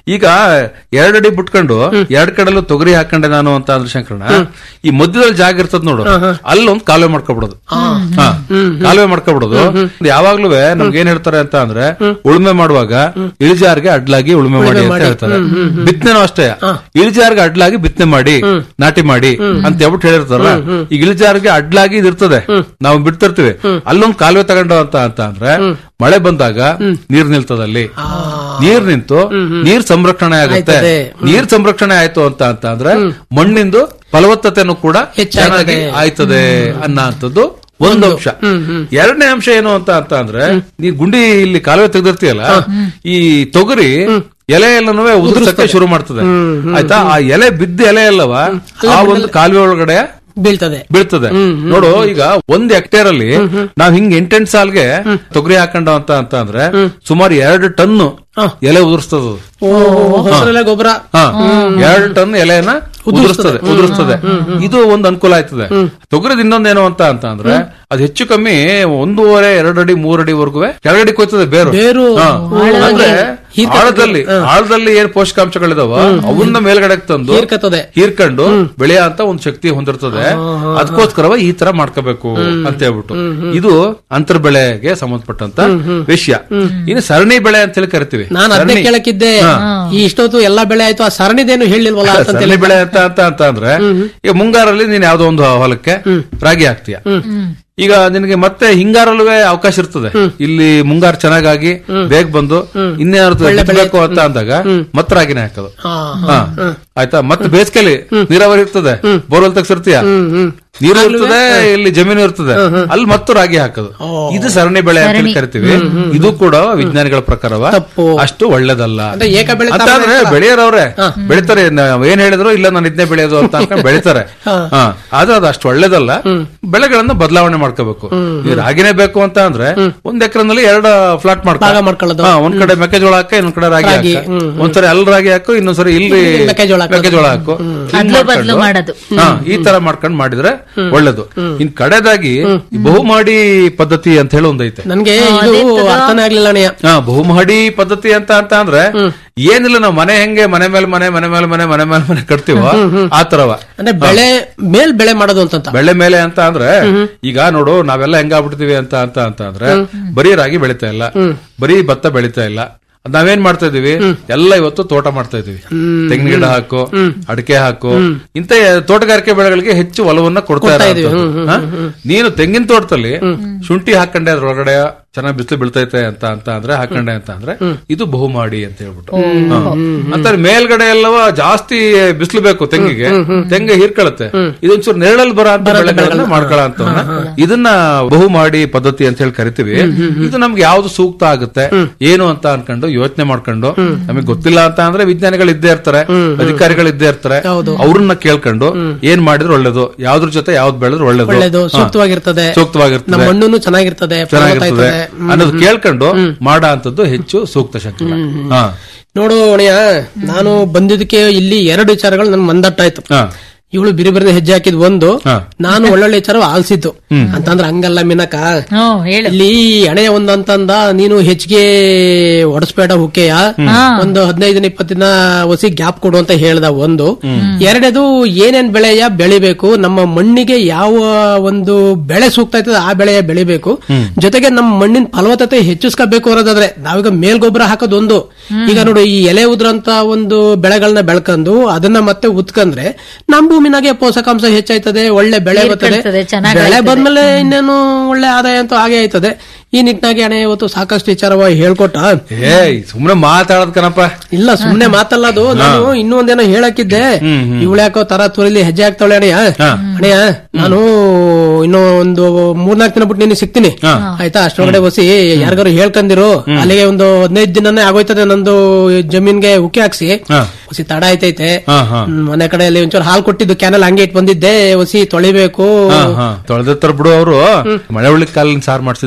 ಈಗ ಎರಡಡಿ ಬಿಟ್ಕೊಂಡು ಎರಡ್ ಕಡೆಲ್ಲೂ ತೊಗರಿ ಹಾಕೊಂಡೆ ನಾನು ಅಂತ ಅಂದ್ರೆ ಶಂಕರಣ ಈ ಮಧ್ಯದಲ್ಲಿ ಜಾಗ ಇರ್ತದ ನೋಡು ಅಲ್ಲೊಂದು ಕಾಲುವೆ ಮಾಡ್ಕೊಬಿಡೋದು ಹಾ. ಕಾಲುವೆ ಮಾಡ್ಕೊಬಿಡೋದು ಯಾವಾಗ್ಲೂ ನಮ್ಗೆ ಏನ್ ಹೇಳ್ತಾರೆ ಅಂತ ಅಂದ್ರೆ ಉಳುಮೆ ಮಾಡುವಾಗ ಇಳಿಜಾರ್ಗೆ ಅಡ್ಲಾಗಿ ಉಳುಮೆ ಮಾಡಿ ಅಂತ ಹೇಳ್ತಾರೆ ಬಿತ್ತನೆನೂ ಅಷ್ಟೇ ಇಳಿಜಾರ್ಗೆ ಅಡ್ಲಾಗಿ ಬಿತ್ತನೆ ಮಾಡಿ ನಾಟಿ ಮಾಡಿ ಅಂತ ಹೇಳ್ಬಿಟ್ಟು ಹೇಳಿರ್ತಾರ ಈಗ ಇಳಿಜಾರ್ಗೆ ಅಡ್ಲಾಗಿ ಇದಿರ್ತದೆ ನಾವು ಬಿಡ್ತಿರ್ತೀವಿ ಅಲ್ಲೊಂದು ಕಾಲುವೆ ತಗೊಂಡು ಅಂತ ಅಂತ ಅಂದ್ರೆ ಮಳೆ ಬಂದಾಗ ನೀರ್ ನಿಲ್ತದಲ್ಲಿ ನೀರ್ ನಿಂತು ನೀರ್ ಸಂರಕ್ಷಣೆ ಆಗುತ್ತೆ ಆಯ್ತದೆ. ನೀರ್ ಸಂರಕ್ಷಣೆ ಆಯ್ತು ಅಂತ ಅಂತ ಅಂದ್ರೆ ಮಣ್ಣಿಂದು ಫಲವತ್ತತೆನೂ ಕೂಡ ಹೆಚ್ಚಾಗ್ತದೆ. ಚೆನ್ನಾಗಿ ಆಯ್ತದೆ ಅನ್ನೋಂಥದ್ದು ಒಂದು ಅಂಶ ಎರಡನೇ ಅಂಶ ಏನು ಅಂತ ಅಂತ ಅಂದ್ರೆ ನೀ ಗುಂಡಿ ಇಲ್ಲಿ ಕಾಲುವೆ ತೆಗೆದಿರ್ತೀಯಲ್ಲ ಈ ತೊಗರಿ ಎಲೆ ಎಲ್ಲನೂ ಉದುರ್ಸಕ್ಕೆ ಶುರು ಮಾಡ್ತದೆ ಆಯ್ತಾ ಆ ಎಲೆ ಬಿದ್ದ ಎಲೆ ಎಲ್ಲವ ಆ ಒಂದು ಕಾಲುವೆ ಒಳಗಡೆ ಬೀಳ್ತದೆ ಬೀಳ್ತದೆ ನೋಡು ಈಗ ಒಂದ್ ಹೆಕ್ಟೇರ್ ಅಲ್ಲಿ ನಾವ್ ಹಿಂಗ್ ಎಂಟೆಂಟ್ ಸಾಲ್ಗೆ ತೊಗರಿ ಹಾಕೊಂಡ ಅಂತ ಅಂತ ಅಂದ್ರೆ ಸುಮಾರು ಎರಡು ಟನ್ ಎಲೆ ಉದುರಿಸ್ತದ ಅದು. ಓ ಹೊಸರೆಲೆ ಗೊಬ್ಬರ ಹಾ ಎರಡು ಟನ್ ಎಲೆಯನ್ನ ಉದುರಿಸ್ತದೆ ಉದುರಿಸ್ತದೆ ಇದು ಒಂದು ಅನುಕೂಲ ಆಯ್ತದೆ ತೊಗರಿದ ಇನ್ನೊಂದೇನು ಅಂತ ಅಂತ ಅಂದ್ರೆ ಅದು ಹೆಚ್ಚು ಕಮ್ಮಿ ಒಂದೂವರೆ ಎರಡು ಅಡಿ ಮೂರ್ ಅಡಿವರೆಗೂ ಕೆಳಗಡೆ ಕೊಯ್ತದೆ ಬೇರು ಬೇರು. ಹಾ. ಆಳವಾಗಿ ಅಂದ್ರೆ ಹೀರ್ಕತ್ತದೆ. ಆಳದಲ್ಲಿ ಆಳದಲ್ಲಿ ಏನ್ ಪೋಷಕಾಂಶಗಳಿದಾವ ಅವನ್ನ ಮೇಲ್ಗಡೆ ತಂದು ಹೀರ್ಕತ್ತದೆ. ಹೀರ್ಕೊಂಡು ಬೆಳೆಯ ಅಂತ ಒಂದು ಶಕ್ತಿ ಹೊಂದಿರ್ತದೆ ಅದಕ್ಕೋಸ್ಕರವ ಈ ತರ ಮಾಡ್ಕೋಬೇಕು ಅಂತ ಹೇಳ್ಬಿಟ್ಟು ಇದು ಅಂತರ್ ಬೆಳೆಗೆ ಸಂಬಂಧಪಟ್ಟಂತ ವಿಷಯ ಇನ್ನು ಸರಣಿ ಬೆಳೆ ಅಂತ ಹೇಳಿ ಕರಿತೀವಿ ನಾನು ಅದನ್ನೇ ಸರಣಿ- ಕೇಳಕ್ಕಿದ್ದೆ ಹಾ. ಈ ಇಷ್ಟೊತ್ತು ಎಲ್ಲಾ ಬೆಳೆ ಆಯ್ತು ಆ ಸರಣಿದೇನು ಹೇಳಿಲ್ವಲ್ಲ ಅಂತ ಸರಣಿ ಬೆಳೆ ಅಂತ ಅಂತ ಅಂತ ಅಂದ್ರೆ ಈಗ ಮುಂಗಾರಲ್ಲಿ ನೀನ್ ಯಾವ್ದೋ ಒಂದು ಹೊಲಕ್ಕೆ ರಾಗಿ ಹಾಕ್ತೀಯ ಈಗ ನಿನಗೆ ಮತ್ತೆ ಹಿಂಗಾರಲ್ಲೂ ಅವಕಾಶ ಇರ್ತದೆ ಇಲ್ಲಿ ಮುಂಗಾರು ಚೆನ್ನಾಗಾಗಿ ಬೇಗ ಬಂದು ಇನ್ನೇನಾದ್ರು ಬಿತ್ತಬೇಕು ಅಂತ ಅಂದಾಗ ಮತ್ತೆ ರಾಗಿನೇ ಹಾಕೋದು ಹಾ, ಹಾ. ಆಯ್ತಾ ಮತ್ತೆ ಬೇಸಿಗೆಲಿ ನೀರಾವರಿ ಇರ್ತದೆ ಬೋರ್ವೆಲ್ ತೆಗ್ಸಿರ್ತೀಯ ನೀರು ಇರ್ತದೆ ಇಲ್ಲಿ ಜಮೀನು ಇರ್ತದೆ ಅಲ್ಲಿ ಮತ್ತು ರಾಗಿ ಹಾಕೋದು ಇದು ಸರಣಿ ಬೆಳೆ ಅಂತ ಹೇಳಿ ಕರಿತೀವಿ ಇದು ಕೂಡ ವಿಜ್ಞಾನಿಗಳ ಪ್ರಕಾರವ ತಪ್ಪು. ಅಷ್ಟು ಒಳ್ಳೇದಲ್ಲ ಅಂದ್ರೆ ಏಕ ಬೆಳೆ ಅಂತ ಅಂದ್ರೆ ಬೆಳೆಯೋರವ್ರೆ ಬೆಳಿತಾರೆ ನಾವ್ ಏನ್ ಹೇಳಿದ್ರು ಇಲ್ಲ ನಾನು ಇದನ್ನೇ ಬೆಳೆಯೋದು ಅಂತ ಅನ್ಕೊಂಡ್ ಬೆಳಿತಾರೆ ಹಾ ಆದ್ರೆ ಅದು ಅಷ್ಟು ಒಳ್ಳೇದಲ್ಲ ಬೆಳೆಗಳನ್ನ ಬದಲಾವಣೆ ಮಾಡ್ಕೋಬೇಕು ಈ ರಾಗಿನೇ ಬೇಕು ಅಂತ ಅಂದ್ರೆ ಒಂದ್ ಎಕರೆನಲ್ಲಿ ಎರಡು ಫ್ಲಾಟ್ ಭಾಗ ಮಾಡ್ಕೊಳ್ಳೋದು. ಹಾ ಒಂದ್ ಕಡೆ ಮೆಕ್ಕೆಜೋಳ ಹಾಕ ಇನ್ನೊಂದ್ ಕಡೆ ರಾಗಿ ರಾಗಿ, ಹಾಕ ಒಂದ್ಸರಿ ಅಲ್ಲಿ ರಾಗಿ ಹಾಕು ಇನ್ನೊಂದ್ಸರಿ ಇಲ್ಲಿ ಮೆಕ್ಕೆಜೋಳ ಹಾಕೋದು. ಮೆಕ್ಕೆಜೋಳ ಹಾಕು ಹಿಂಗ್ ಅದ್ಲು ಬದ್ಲು ಮಾಡ್ಕೊಂಡು- ಮಾಡೋದು. ಹಾ ಈ ತರ ಮಾಡ್ಕೊಂಡ್ ಮಾಡಿದ್ರೆ ಒಳ್ಳೇದು ಇನ್ ಕಡೆದಾಗಿ ಈ ಬಹುಮಾಡಿ ಪದ್ಧತಿ ಅಂತ ಹೇಳಿ ಒಂದೈತೆ ನನ್ಗೆ ಇದು ಅರ್ಥನೇ ಆಗ್ಲಿಲ್ಲ ಅಣ್ಣಯ್ಯ ಹಾ ಬಹುಮಹಡಿ ಪದ್ಧತಿ ಅಂತ ಅಂತ ಅಂದ್ರೆ ಏನಿಲ್ಲ ನಾವು ಮನೆ ಹೆಂಗೆ ಮನೆ ಮೇಲೆ ಮನೆ ಮನೆ ಮೇಲೆ ಮನೆ ಮನೆ ಮೇಲೆ ಮನೆ ಕಟ್ತೀವೋ ಆ ತರವ ಅಂದ್ರೆ ಬೆಳೆ ಮೇಲ್ ಬೆಳೆ ಮಾಡೋದು ಅಂತಂತ ಬೆಳೆ ಮೇಲೆ ಅಂತ ಅಂದ್ರೆ ಈಗ ನೋಡು ನಾವೆಲ್ಲ ಹೆಂಗಾಗ್ಬಿಡ್ತೀವಿ ಅಂತ ಅಂತ ಅಂತ ಅಂದ್ರೆ ಬರೀ ರಾಗಿ ಬೆಳಿತಾ ಇಲ್ಲ ಬರೀ ಭತ್ತ ಬೆಳಿತಾ ಇಲ್ಲ ಅದ್ ನಾವೇನ್ ಮಾಡ್ತಾ ಇದೀವಿ ಎಲ್ಲ ಇವತ್ತು ತೋಟ ಮಾಡ್ತಾ ಇದೀವಿ ತೆಂಗಿನ ಗಿಡ ಹಾಕು ಅಡಿಕೆ ಹಾಕು ಇಂತ ತೋಟಗಾರಿಕೆ ಬೆಳೆಗಳಿಗೆ ಹೆಚ್ಚು ಒಲವನ್ನ ಕೊಡ್ತಾ ಇರೋದು ನೀನು ತೆಂಗಿನ ತೋಟದಲ್ಲಿ ಶುಂಠಿ ಹಾಕೊಂಡೆ ಅದ್ರೊಳಗಡೆ ಚೆನ್ನಾಗಿ ಬಿಸಿಲು ಬೀಳ್ತೈತೆ ಅಂತ ಅಂತ ಅಂದ್ರೆ ಹಾಕೊಂಡೆ ಅಂತ ಅಂದ್ರೆ ಇದು ಬಹುಮಾಡಿ ಅಂತ ಹೇಳ್ಬಿಟ್ಟು ಹಾ. ಅಂತಾರೆ ಮೇಲ್ಗಡೆ ಎಲ್ಲವ ಜಾಸ್ತಿ ಬಿಸಿಲು ಬೇಕು ತೆಂಗಿಗೆ ತೆಂಗ ಹೀರ್ಕೊಳತ್ತೆ ಇದೊಂಚೂರು ನೆರಳಲ್ಲಿ ಬರೋ ಅಂತ ಬೆಳೆಗಳನ್ನ ಮಾಡ್ಕೊಳ ಅಂತ ಇದನ್ನ ಬಹುಮಾಡಿ ಪದ್ಧತಿ ಅಂತ ಹೇಳಿ ಕರಿತೀವಿ ಇದು ನಮ್ಗೆ ಯಾವ್ದು ಸೂಕ್ತ ಆಗುತ್ತೆ ಏನು ಅಂತ ಅನ್ಕೊಂಡು ಯೋಚನೆ ಮಾಡ್ಕೊಂಡು ನಮಗೆ ಗೊತ್ತಿಲ್ಲ ಅಂತ ಅಂದ್ರೆ ವಿಜ್ಞಾನಿಗಳು ಇದ್ದೇ ಇರ್ತಾರೆ ಅಧಿಕಾರಿಗಳು ಇದ್ದೇ ಇರ್ತಾರೆ ಅವ್ರನ್ನ ಕೇಳ್ಕೊಂಡು ಏನ್ ಮಾಡಿದ್ರೆ ಒಳ್ಳೇದು ಯಾವ್ದ್ರ ಜೊತೆ ಯಾವ್ದು ಬೆಳೆದ್ರೆ ಒಳ್ಳೇದು ಒಳ್ಳೇದು ಹಾ. ಸೂಕ್ತವಾಗಿರ್ತದೆ ಸೂಕ್ತವಾಗಿರ್ತದೆ ನಮ್ಮ ಮಣ್ಣು ಚೆನ್ನಾಗಿರ್ತದೆ ಫಲವತ್ತ ಚೆನ್ನಾಗಿರ್ತದೆ ಇರ್ತದೆ. ಅನ್ನೋದು ಕೇಳ್ಕೊಂಡು ಮಾಡ ಅಂತದ್ದು ಹೆಚ್ಚು ಸೂಕ್ತ ಶಂಕರ ಹಾ ನೋಡು ಅಣ್ಣಯ್ಯ ನಾನು ಬಂದಿದ್ದಕ್ಕೆ ಇಲ್ಲಿ ಎರಡು ವಿಚಾರಗಳು ನನ್ ಮಂದಟ್ಟಾಯ್ತು ಹಾ ಇವಳು ಬಿರಿ ಬಿರಿದ ಹೆಜ್ಜೆ ಹಾಕಿದ್ ಒಂದು ಹಾ. ನಾನು ಒಳ್ಳೊಳ್ಳೆ ವಿಚಾರ ಆಲ್ಸಿದ್ದು ಅಂತಂದ್ರೆ ಹಂಗಲ್ಲ ಮಿನಕ ಹ್ಮ್ ಹೇಳು ಇಲ್ಲಿ ಹಣೆಯ ಒಂದು ಅಂತಂದ ನೀನು ಹೆಚ್ಚಿಗೆ ಒಡಸ್ಬೇಡ ಹುಕ್ಕೆಯ ಒಂದು ಹದಿನೈದು ದಿನ ಇಪ್ಪತ್ತು ದಿನ ಒಸಿ ಗ್ಯಾಪ್ ಕೊಡು ಅಂತ ಹೇಳ್ದ ಒಂದು ಎರಡನೇದು ಏನೇನ್ ಬೆಳೆಯ ಬೆಳಿಬೇಕು ನಮ್ಮ ಮಣ್ಣಿಗೆ ಯಾವ ಒಂದು ಬೆಳೆ ಸೂಕ್ತ ಆಯ್ತದೆ ಆ ಬೆಳೆಯ ಬೆಳಿಬೇಕು ಜೊತೆಗೆ ನಮ್ಮ ಮಣ್ಣಿನ ಫಲವತ್ತತೆ ಹೆಚ್ಚಿಸ್ಕೋಬೇಕು ಅನ್ನೋದಾದ್ರೆ ನಾವೀಗ ಮೇಲ್ಗೊಬ್ಬರ ಹಾಕೋದೊಂದು ಈಗ ನೋಡು ಈ ಎಲೆ ಉದ್ರಂತ ಒಂದು ಬೆಳೆಗಳನ್ನ ಬೆಳ್ಕೊಂಡು ಅದನ್ನ ಮತ್ತೆ ಉತ್ಕಂದ್ರೆ ನಮ್ ಭೂಮಿನಾಗೆ ಪೋಷಕಾಂಶ ಹೆಚ್ಚಾಯ್ತದೆ ಒಳ್ಳೆ ಬೆಳೆ ಬರ್ತದೆ ಬರ್ತದೆ, ಚೆನ್ನಾಗ್ ಬೆಳೆ ಆಯ್ತದೆ. ಬಂದ್ಮೇಲೆ ಇನ್ನೇನು ಒಳ್ಳೆ ಆದಾಯ ಅಂತೂ ಹಾಗೆ ಆಯ್ತದೆ ಈ ನಿಟ್ಟಿನಾಗಿ ಹಣೆ ಇವತ್ತು ಸಾಕಷ್ಟು ವಿಚಾರವಾಗಿ ಹೇಳ್ಕೊಟ್ಟ ಏಯ್ ಸುಮ್ನೆ ಮಾತಾಡದ್ ಕಣಪ್ಪ ಇಲ್ಲ ಸುಮ್ನೆ ಮಾತಲ್ಲ ಅದು ನಾನು ಇನ್ನೂ ಒಂದೇನೋ ಹೇಳಕ್ಕಿದ್ದೆ ಇವಳ್ಯಾಕೋ ತರ ತುರಿಲಿ ಹೆಜ್ಜೆ ಆಗ್ತಾಳೆ ಅಣೆಯ ಅಣೆಯ ನಾನು ಇನ್ನೂ ಒಂದು ಮೂರ್ನಾಲ್ಕು ದಿನ ಬಿಟ್ಟು ನೀನು ಸಿಗ್ತೀನಿ ಆಯ್ತಾ ಅಷ್ಟೊಳಗಡೆ ಬಸಿ ಯಾರಿಗಾರು ಹೇಳ್ಕಂದಿರು ಅಲ್ಲಿಗೆ ಒಂದು ಹದಿನೈದು ದಿನನೇ ಆಗೋಯ್ತದೆ ನಂದು ಜಮೀನ್ಗೆ ಉಕ್ಕಿ ಹಾಕ್ಸಿ ಹಾ. ಹೊಸಿ ತಡ ಆಯ್ತೈತೆ ಹಾ, ಹಾ. ಹ್ಮ್, ಮನೆ ಕಡೆಯಲ್ಲಿ ಒಂಚೂರು ಹಾಲು ಕೊಟ್ಟಿದ್ದು ಕ್ಯಾನಲ್ ಹಂಗೆ ಇಟ್ಟು ಬಂದಿದ್ದೆ ಹೊಸಿ ತೊಳಿಬೇಕು ತೊಳೆದಿರ್ತಾರ ಬಿಡು ಅವರು ಮಳೆ ಉಳ್ಳಿ ಕಾಲಿನ ಸಾರ್ ಮಾಡ್ಸಿದೀನಿ ಹೌದಾ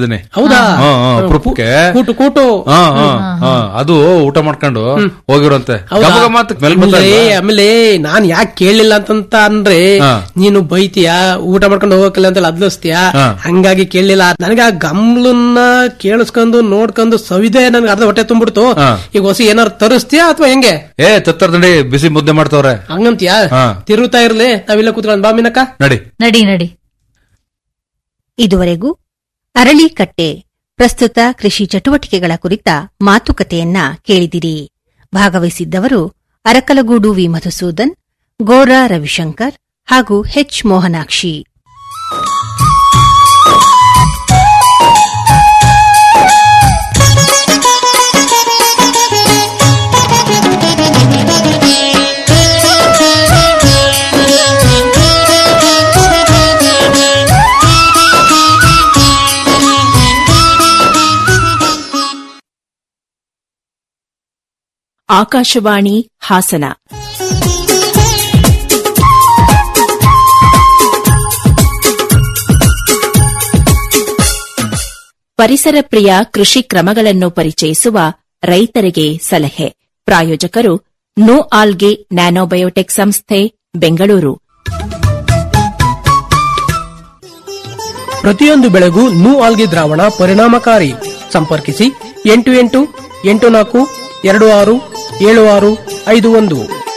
ಹೌದಾ ಹಾ, ಹಾ, ಅಪರೂಪಕ್ಕೆ. ಕೂಟು ಕೂಟು ಹಾ, ಹಾ, ಹಾ, ಅದು ಊಟ ಮಾಡ್ಕೊಂಡು ಹೋಗಿರಂತೆ ಹೌದಾ? ಗಬ ಗಬ ಅಂತ ಸ್ಮೆಲ್ ಬರ್ತಾ ಆಮೇಲೆ ಇಲ್ವಾ? ಆಮೇಲೆ ನಾನ್ ಯಾಕೆ ಕೇಳಲಿಲ್ಲ ಅಂತಂತ ಅಂದ್ರೆ ಹಾ. ನೀನು ಬೈತೀಯ ಊಟ ಮಾಡ್ಕೊಂಡು ಹೋಗಕ್ಕಿಲ್ಲ ಅಂತ ಅದ್ಲಿಸ್ತೀಯ ಹಾ. ಹಂಗಾಗಿ ಕೇಳಲಿಲ್ಲ ನನಗೆ ಆ ಗಮ್ಲನ್ನ ಕೇಳಿಸ್ಕೊಂಡು ನೋಡ್ಕೊಂಡು ಸವಿದೆ ನನ್ಗೆ ಅರ್ಧ ಹೊಟ್ಟೆ ತುಂಬಿಡ್ತು ಹಾ. ಈಗ ಹೊಸ ಏನಾರು ತರಿಸ್ತೀಯಾ ಅಥವಾ ಹೆಂಗೆ ಏ ತತ್ತರ್ದಂಡಿ ಬಿಸಿ ಮುದ್ದೆ ಮಾಡ್ತವ್ರೆ ಹಂಗಂತೀಯ ಹಾ. ತಿರುಗ್ತಾ ಇರ್ಲಿ ನಾವಿಲ್ಲ ಕೂತ್ಕೊಂಡು ಬಾ ಮೀನಕ್ಕ ನಡಿ ನಡಿ ನಡಿ ಇದುವರೆಗೂ ಅರಳಿಕಟ್ಟೆ ಪ್ರಸ್ತುತ ಕೃಷಿ ಚಟುವಟಿಕೆಗಳ ಕುರಿತ ಮಾತುಕತೆಯನ್ನ ಕೇಳಿದಿರಿ ಭಾಗವಹಿಸಿದ್ದವರು ಅರಕಲಗೂಡು ವಿ ಮಧುಸೂದನ್ ಗೋರಾ ರವಿಶಂಕರ್ ಹಾಗೂ ಹೆಚ್ ಮೋಹನಾಕ್ಷಿ ಆಕಾಶವಾಣಿ ಹಾಸನ ಪರಿಸರ ಪ್ರಿಯ ಕೃಷಿ ಕ್ರಮಗಳನ್ನು ಪರಿಚಯಿಸುವ ರೈತರಿಗೆ ಸಲಹೆ ಪ್ರಾಯೋಜಕರು ನೋ ಆಲ್ಗೆ ನ್ಯಾನೋಬಯೋಟೆಕ್ ಸಂಸ್ಥೆ ಬೆಂಗಳೂರು ಪ್ರತಿಯೊಂದು ಬೆಳೆಗೂ ನೂ ಆಲ್ಗಿ ದ್ರಾವಣ ಪರಿಣಾಮಕಾರಿ ಸಂಪರ್ಕಿಸಿ ಎಂಟು ಎಂಟು ಎಂಟು ನಾಲ್ಕು ಎರಡು ಆರು ಏಳು ಆರು ಐದು ಒಂದು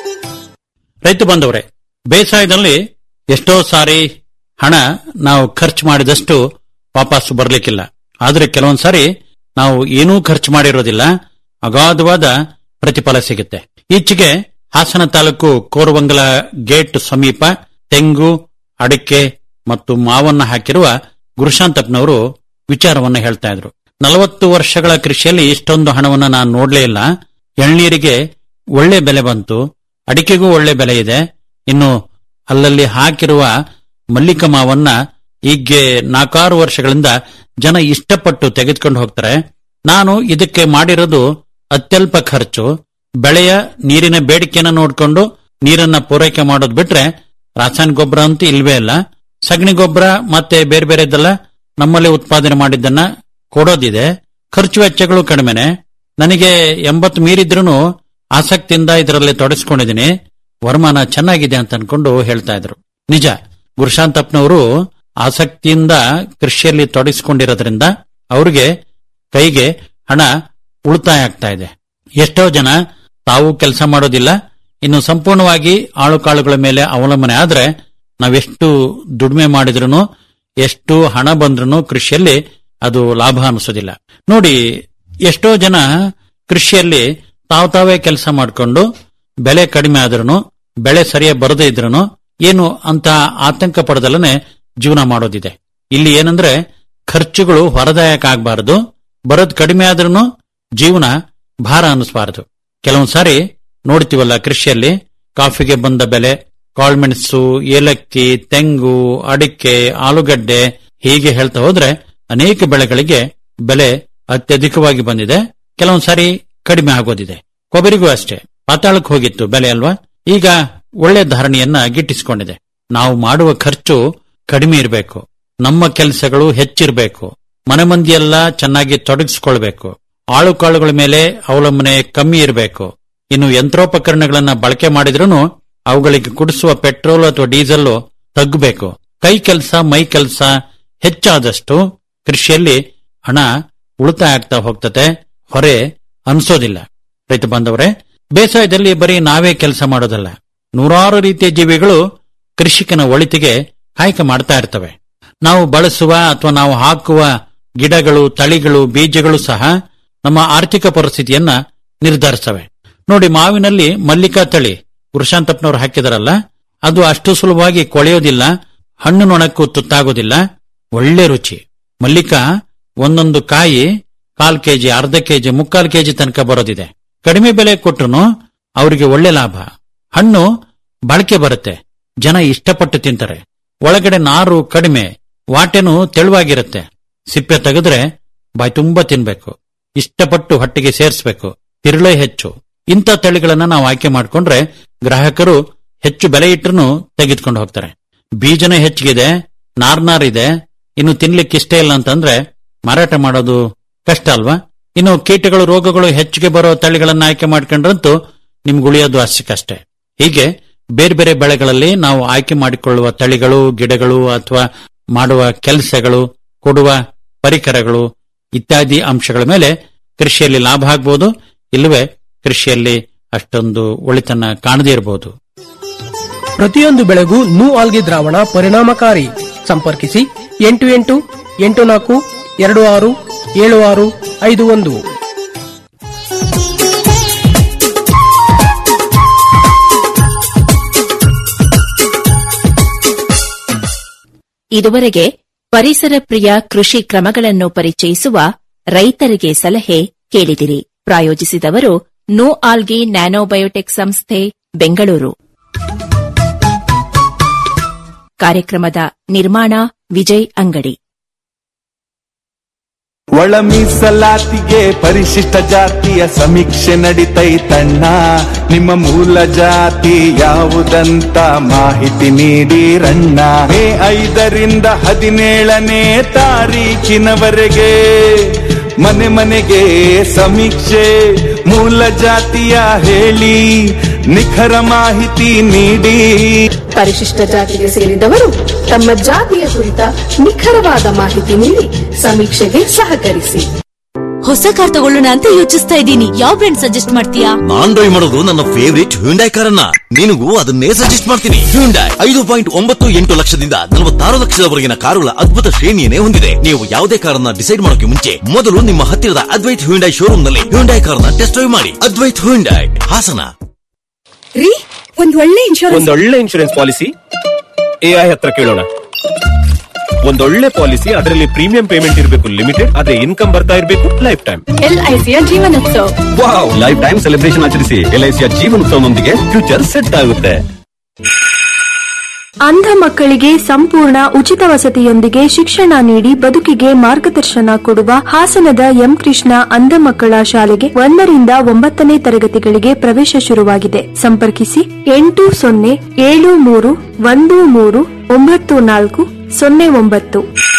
ರೈತ ಬಂದವರೇ ಬೇಸಾಯದಲ್ಲಿ ಎಷ್ಟೋ ಸಾರಿ ಹಣ ನಾವು ಖರ್ಚು ಮಾಡಿದಷ್ಟು ವಾಪಸ್ ಬರ್ಲಿಕ್ಕಿಲ್ಲ ಆದ್ರೆ ಕೆಲವೊಂದ್ ಸಾರಿ ನಾವು ಏನೂ ಖರ್ಚು ಮಾಡಿರೋದಿಲ್ಲ ಅಗಾಧವಾದ ಪ್ರತಿಫಲ ಸಿಗುತ್ತೆ ಈಚೆಗೆ ಹಾಸನ ತಾಲೂಕು ಕೋರವಂಗಲ ಗೇಟ್ ಸಮೀಪ ತೆಂಗು ಅಡಿಕೆ ಮತ್ತು ಮಾವನ್ನ ಹಾಕಿರುವ ಗುರುಶಾಂತಪ್ಪನವರು ವಿಚಾರವನ್ನ ಹೇಳ್ತಾ ಇದ್ರು ನಲವತ್ತು ವರ್ಷಗಳ ಕೃಷಿಯಲ್ಲಿ ಇಷ್ಟೊಂದು ಹಣವನ್ನ ನಾನು ನೋಡ್ಲೇ ಇಲ್ಲ ಎಳ್ನೀರಿಗೆ ಒಳ್ಳೆ ಬೆಲೆ ಬಂತು ಅಡಿಕೆಗೂ ಒಳ್ಳೆ ಬೆಲೆ ಇದೆ ಇನ್ನು ಅಲ್ಲಲ್ಲಿ ಹಾಕಿರುವ ಮಲ್ಲಿಕ ಮಾವನ್ನ ಈಗ್ಗೆ ನಾಲ್ಕಾರು ವರ್ಷಗಳಿಂದ ಜನ ಇಷ್ಟಪಟ್ಟು ತೆಗೆದುಕೊಂಡು ಹೋಗ್ತಾರೆ ನಾನು ಇದಕ್ಕೆ ಮಾಡಿರೋದು ಅತ್ಯಲ್ಪ ಖರ್ಚು ಬೆಳೆಯ ನೀರಿನ ಬೇಡಿಕೆನ ನೋಡ್ಕೊಂಡು ನೀರನ್ನ ಪೂರೈಕೆ ಮಾಡೋದು ಬಿಟ್ರೆ ರಾಸಾಯನಿಕ ಗೊಬ್ಬರ ಅಂತೂ ಇಲ್ವೇ ಇಲ್ಲ ಸಗಣಿ ಗೊಬ್ಬರ ಮತ್ತೆ ಬೇರೆ ಬೇರೆದೆಲ್ಲ ನಮ್ಮಲ್ಲಿ ಉತ್ಪಾದನೆ ಮಾಡಿದ್ದನ್ನ ಕೊಡೋದಿದೆ ಖರ್ಚು ವೆಚ್ಚಗಳು ಕಡಿಮೆನೆ ನನಗೆ ಎಂಬತ್ತು ಮೀರಿದ್ರೂ ಆಸಕ್ತಿಯಿಂದ ಇದರಲ್ಲಿ ತೊಡಗಿಸ್ಕೊಂಡಿದ್ದೀನಿ ವರಮಾನ ಚೆನ್ನಾಗಿದೆ ಅಂತ ಅನ್ಕೊಂಡು ಹೇಳ್ತಾ ಇದ್ರು ನಿಜ ಗುರುಶಾಂತಪ್ಪನವರು ಆಸಕ್ತಿಯಿಂದ ಕೃಷಿಯಲ್ಲಿ ತೊಡಗಿಸಿಕೊಂಡಿರೋದ್ರಿಂದ ಅವ್ರಿಗೆ ಕೈಗೆ ಹಣ ಉಳಿತಾಯ ಆಗ್ತಾ ಇದೆ ಎಷ್ಟೋ ಜನ ತಾವು ಕೆಲಸ ಮಾಡೋದಿಲ್ಲ ಇನ್ನು ಸಂಪೂರ್ಣವಾಗಿ ಆಳು ಕಾಳುಗಳ ಮೇಲೆ ಅವಲಂಬನೆ ಆದ್ರೆ ನಾವೆಷ್ಟು ದುಡಿಮೆ ಮಾಡಿದ್ರು ಎಷ್ಟು ಹಣ ಬಂದ್ರೂ ಕೃಷಿಯಲ್ಲಿ ಅದು ಲಾಭ ಅನಿಸೋದಿಲ್ಲ ನೋಡಿ ಎಷ್ಟೋ ಜನ ಕೃಷಿಯಲ್ಲಿ ತಾವು ತಾವೇ ಕೆಲಸ ಮಾಡಿಕೊಂಡು ಬೆಲೆ ಕಡಿಮೆ ಆದ್ರೂ ಬೆಳೆ ಸರಿಯಾಗಿ ಬರದೇ ಇದ್ರೂ ಏನು ಅಂತ ಆತಂಕ ಪಡೆದಲ್ಲೇ ಜೀವನ ಮಾಡೋದಿದೆ ಇಲ್ಲಿ ಏನಂದ್ರೆ ಖರ್ಚುಗಳು ಹೊರದಾಯಕ ಆಗಬಾರದು ಬರೋದ್ ಕಡಿಮೆ ಆದ್ರೂ ಜೀವನ ಭಾರ ಅನ್ನಿಸಬಾರದು ಕೆಲವೊಂದ್ ಸಾರಿ ನೋಡ್ತೀವಲ್ಲ ಕೃಷಿಯಲ್ಲಿ ಕಾಫಿಗೆ ಬಂದ ಬೆಲೆ ಕಾಳ್ಮೆಣಸು ಏಲಕ್ಕಿ ತೆಂಗು ಅಡಿಕೆ ಆಲೂಗಡ್ಡೆ ಹೀಗೆ ಹೇಳ್ತಾ ಹೋದ್ರೆ ಅನೇಕ ಬೆಳೆಗಳಿಗೆ ಬೆಲೆ ಅತ್ಯಧಿಕವಾಗಿ ಬಂದಿದೆ ಕೆಲವೊಂದ್ ಸಾರಿ ಕಡಿಮೆ ಆಗೋದಿದೆ ಕೊಬ್ಬರಿಗೂ ಅಷ್ಟೇ ಪಾತಾಳಕ್ಕೆ ಹೋಗಿತ್ತು ಬೆಲೆ ಅಲ್ವಾ ಈಗ ಒಳ್ಳೆ ಧಾರಣೆಯನ್ನ ಗಿಟ್ಟಿಸಿಕೊಂಡಿದೆ ನಾವು ಮಾಡುವ ಖರ್ಚು ಕಡಿಮೆ ಇರಬೇಕು ನಮ್ಮ ಕೆಲಸಗಳು ಹೆಚ್ಚಿರಬೇಕು ಮನೆ ಮಂದಿಯೆಲ್ಲ ಚೆನ್ನಾಗಿ ತೊಡಗಿಸ್ಕೊಳ್ಬೇಕು ಆಳು ಕಾಳುಗಳ ಮೇಲೆ ಅವಲಂಬನೆ ಕಮ್ಮಿ ಇರಬೇಕು ಇನ್ನು ಯಂತ್ರೋಪಕರಣಗಳನ್ನ ಬಳಕೆ ಮಾಡಿದ್ರೂ ಅವುಗಳಿಗೆ ಕುಡಿಸುವ ಪೆಟ್ರೋಲ್ ಅಥವಾ ಡೀಸೆಲ್ ತಗ್ಗಬೇಕು ಕೈ ಕೆಲಸ ಮೈ ಕೆಲಸ ಹೆಚ್ಚಾದಷ್ಟು ಕೃಷಿಯಲ್ಲಿ ಹಣ ಉಳಿತಾಯ ಆಗ್ತಾ ಹೋಗ್ತದೆ ಹೊರೆ ಅನ್ಸೋದಿಲ್ಲ ರೈತ ಬಾಂಧವರೇ ಬೇಸಾಯದಲ್ಲಿ ಬರೀ ನಾವೇ ಕೆಲಸ ಮಾಡೋದಲ್ಲ ನೂರಾರು ರೀತಿಯ ಜೀವಿಗಳು ಕೃಷಿಕನ ಒಳಿತಿಗೆ ಕಾಯಕ ಮಾಡ್ತಾ ಇರ್ತವೆ ನಾವು ಬಳಸುವ ಅಥವಾ ನಾವು ಹಾಕುವ ಗಿಡಗಳು ತಳಿಗಳು ಬೀಜಗಳು ಸಹ ನಮ್ಮ ಆರ್ಥಿಕ ಪರಿಸ್ಥಿತಿಯನ್ನ ನಿರ್ಧರಿಸ್ತವೆ ನೋಡಿ ಮಾವಿನಲ್ಲಿ ಮಲ್ಲಿಕಾ ತಳಿ ವೃಷಾಂತಪ್ಪನವರು ಹಾಕಿದಾರಲ್ಲ ಅದು ಅಷ್ಟು ಸುಲಭವಾಗಿ ಕೊಳೆಯೋದಿಲ್ಲ ಹಣ್ಣು ನೊಣಕ್ಕೂ ತುತ್ತಾಗೋದಿಲ್ಲ ಒಳ್ಳೆ ರುಚಿ ಮಲ್ಲಿಕಾ ಒಂದೊಂದು ಕಾಯಿ ಕಾಲ್ ಕೆಜಿ ಅರ್ಧ ಕೆಜಿ ಮುಕ್ಕಾಲ್ ಕೆಜಿ ತನಕ ಬರೋದಿದೆ ಕಡಿಮೆ ಬೆಲೆ ಕೊಟ್ರು ಅವರಿಗೆ ಒಳ್ಳೆ ಲಾಭ ಹಣ್ಣು ಬಳಕೆ ಬರುತ್ತೆ ಜನ ಇಷ್ಟಪಟ್ಟು ತಿಂತಾರೆ ಒಳಗಡೆ ನಾರು ಕಡಿಮೆ ವಾಟೆನು ತೆಳುವಾಗಿರುತ್ತೆ ಸಿಪ್ಪೆ ತೆಗೆದ್ರೆ ಬಾಯಿ ತುಂಬಾ ತಿನ್ಬೇಕು ಇಷ್ಟಪಟ್ಟು ಹೊಟ್ಟೆಗೆ ಸೇರಿಸಬೇಕು ತಿರುಳೆ ಹೆಚ್ಚು ಇಂಥ ತಳಿಗಳನ್ನ ನಾವು ಆಯ್ಕೆ ಮಾಡ್ಕೊಂಡ್ರೆ ಗ್ರಾಹಕರು ಹೆಚ್ಚು ಬೆಲೆ ಇಟ್ಟರು ತೆಗೆದುಕೊಂಡು ಹೋಗ್ತಾರೆ ಬೀಜನೇ ಹೆಚ್ಚಿಗಿದೆ ನಾರ್ನಾರ್ ಇದೆ ಇನ್ನು ತಿನ್ಲಿಕ್ಕೆ ಇಷ್ಟ ಇಲ್ಲ ಅಂತಂದ್ರೆ ಮಾರಾಟ ಮಾಡೋದು ಕಷ್ಟ ಅಲ್ವಾ ಇನ್ನು ಕೀಟಗಳು ರೋಗಗಳು ಹೆಚ್ಚಿಗೆ ಬರೋ ತಳಿಗಳನ್ನ ಆಯ್ಕೆ ಮಾಡ್ಕೊಂಡ್ರಂತೂ ನಿಮ್ಗೆ ಉಳಿಯೋದು ಅಷ್ಟಕ್ಕಷ್ಟೇ ಹೀಗೆ ಬೇರೆ ಬೇರೆ ಬೆಳೆಗಳಲ್ಲಿ ನಾವು ಆಯ್ಕೆ ಮಾಡಿಕೊಳ್ಳುವ ತಳಿಗಳು ಗಿಡಗಳು ಅಥವಾ ಮಾಡುವ ಕೆಲಸಗಳು ಕೊಡುವ ಪರಿಕರಗಳು ಇತ್ಯಾದಿ ಅಂಶಗಳ ಮೇಲೆ ಕೃಷಿಯಲ್ಲಿ ಲಾಭ ಆಗ್ಬೋದು ಇಲ್ಲವೇ ಕೃಷಿಯಲ್ಲಿ ಅಷ್ಟೊಂದು ಒಳಿತನ್ನ ಕಾಣದೇ ಇರಬಹುದು ಪ್ರತಿಯೊಂದು ಬೆಳೆಗೂ ನೂ ಆಲ್ಗೆ ದ್ರಾವಣ ಪರಿಣಾಮಕಾರಿ ಸಂಪರ್ಕಿಸಿ ಎಂಟು ಎಂಟು ಎಂಟು ನಾಲ್ಕು ಎರಡು ಆರು ಏಳು ಆರು ಐದು ಒಂದು ಇದುವರೆಗೆ ಪರಿಸರ ಪ್ರಿಯ ಕೃಷಿ ಕ್ರಮಗಳನ್ನು ಪರಿಚಯಿಸುವ ರೈತರಿಗೆ ಸಲಹೆ ಕೇಳಿದಿರಿ ಪ್ರಾಯೋಜಿಸಿದವರು ನೋ ಆಲ್ಗಿ ನ್ಯಾನೋಬಯೋಟೆಕ್ ಸಂಸ್ಥೆ ಬೆಂಗಳೂರು ಕಾರ್ಯಕ್ರಮದ ನಿರ್ಮಾಣ ವಿಜಯ್ ಅಂಗಡಿ ಒಳ ಮೀಸಲಾತಿಗೆ ಪರಿಶಿಷ್ಟ ಜಾತಿಯ ಸಮೀಕ್ಷೆ ನಡಿತೈತಣ್ಣ ನಿಮ್ಮ ಮೂಲ ಜಾತಿ ಯಾವುದಂತ ಮಾಹಿತಿ ನೀಡಿರಣ್ಣ ಮೇ ಐದರಿಂದ ಹದಿನೇಳನೇ ತಾರೀಕಿನವರೆಗೆ ಮನೆ ಮನೆಗೆ ಸಮೀಕ್ಷೆ ಮೂಲ ಜಾತಿಯ ಹೇಳಿ ನಿಖರ ಮಾಹಿತಿ ನೀಡಿ ಪರಿಶಿಷ್ಟ ಜಾತಿಗೆ ಸೇರಿದವರು ತಮ್ಮ ಜಾತಿಯ ಕುರಿತ ನಿಖರವಾದ ಮಾಹಿತಿ ನೀಡಿ ಸಮೀಕ್ಷೆಗೆ ಸಹಕರಿಸಿ ಹೊಸ ಕಾರ್ ತಗೊಳ್ಳೋಣ ಅಂತ ಯೋಚಿಸ್ತಾ ಇದ್ದೀನಿ ಯಾವ ಬ್ರ್ಯಾಂಡ್ ಸಜೆಸ್ಟ್ ಮಾಡ್ತೀಯಾ ನಾನ್ ಡ್ರೈವ್ ಮಾಡೋದು ನನ್ನ ಫೇವರಿಟ್ ಹ್ಯುಂಡೈ ಕಾರನ್ನ ನಿನಗೂ ಅದನ್ನೇ ಸಜೆಸ್ಟ್ ಮಾಡ್ತೀನಿ ಹ್ಯುಂಡೈ ಐದು ಪಾಯಿಂಟ್ ಒಂಬತ್ತು ಎಂಟು ಲಕ್ಷದಿಂದ ನಲವತ್ತಾರು ಲಕ್ಷದವರೆಗಿನ ಕಾರುಗಳ ಅದ್ಭುತ ಶ್ರೇಣಿಯನ್ನೇ ಹೊಂದಿದೆ ನೀವು ಯಾವುದೇ ಕಾರನ್ನ ಡಿಸೈಡ್ ಮಾಡೋಕೆ ಮುಂಚೆ ಮೊದಲು ನಿಮ್ಮ ಹತ್ತಿರದ ಅದ್ವೈತ್ ಹ್ಯುಂಡೈ ಶೋರೂಮ್ ನಲ್ಲಿ ಹ್ಯುಂಡೈ ಕಾರನ್ನ ಟೆಸ್ಟ್ ಡ್ರೈವ್ ಮಾಡಿ ಅದ್ವೈತ್ ಹ್ಯುಂಡೈ ಹಾಸನ ರೀ ಒಂದ್ ಒಳ್ಳೆ ಇನ್ಶೂರೆನ್ಸ್ ಒಂದೊಳ್ಳೆ ಇನ್ಶೂರೆನ್ಸ್ ಪಾಲಿಸಿ ಎಐ ಹತ್ರ ಕೇಳೋಣ ಒಂದೊಳ್ಳೆ ಪಾಲಿಸಿ ಅದರಲ್ಲಿ ಪ್ರೀಮಿಯಂ ಪೇಮೆಂಟ್ ಇರಬೇಕು ಲಿಮಿಟೆಡ್ ಅದೇ ಇನ್ಕಮ್ ಬರ್ತಾ ಇರಬೇಕು ಲೈಫ್ ಟೈಮ್ ಎಲ್ಐಸಿಯ Jeevanotsav wow lifetime celebration ಆಚರಿಸಿ ಎಲ್ಐಸಿಯ ಜೀವನೋತ್ಸವನೊಂದಿಗೆ ಫ್ಯೂಚರ್ ಸೆಟ್ ಆಗುತ್ತೆ ಅಂಧ ಮಕ್ಕಳಿಗೆ ಸಂಪೂರ್ಣ ಉಚಿತ ವಸತಿಯೊಂದಿಗೆ ಶಿಕ್ಷಣ ನೀಡಿ ಬದುಕಿಗೆ ಮಾರ್ಗದರ್ಶನ ಕೊಡುವ ಹಾಸನದ ಎಂ ಕೃಷ್ಣ ಅಂಧ ಮಕ್ಕಳ ಶಾಲೆಗೆ ಒಂದರಿಂದ ಒಂಬತ್ತನೇ ತರಗತಿಗಳಿಗೆ ಪ್ರವೇಶ ಶುರುವಾಗಿದೆ ಸಂಪರ್ಕಿಸಿ ಎಂಟು ಸೊನ್ನೆ ಏಳು ಮೂರು ಒಂದು ಮೂರು ಒಂಬತ್ತು ನಾಲ್ಕು ಸೊನ್ನೆ ಒಂಬತ್ತು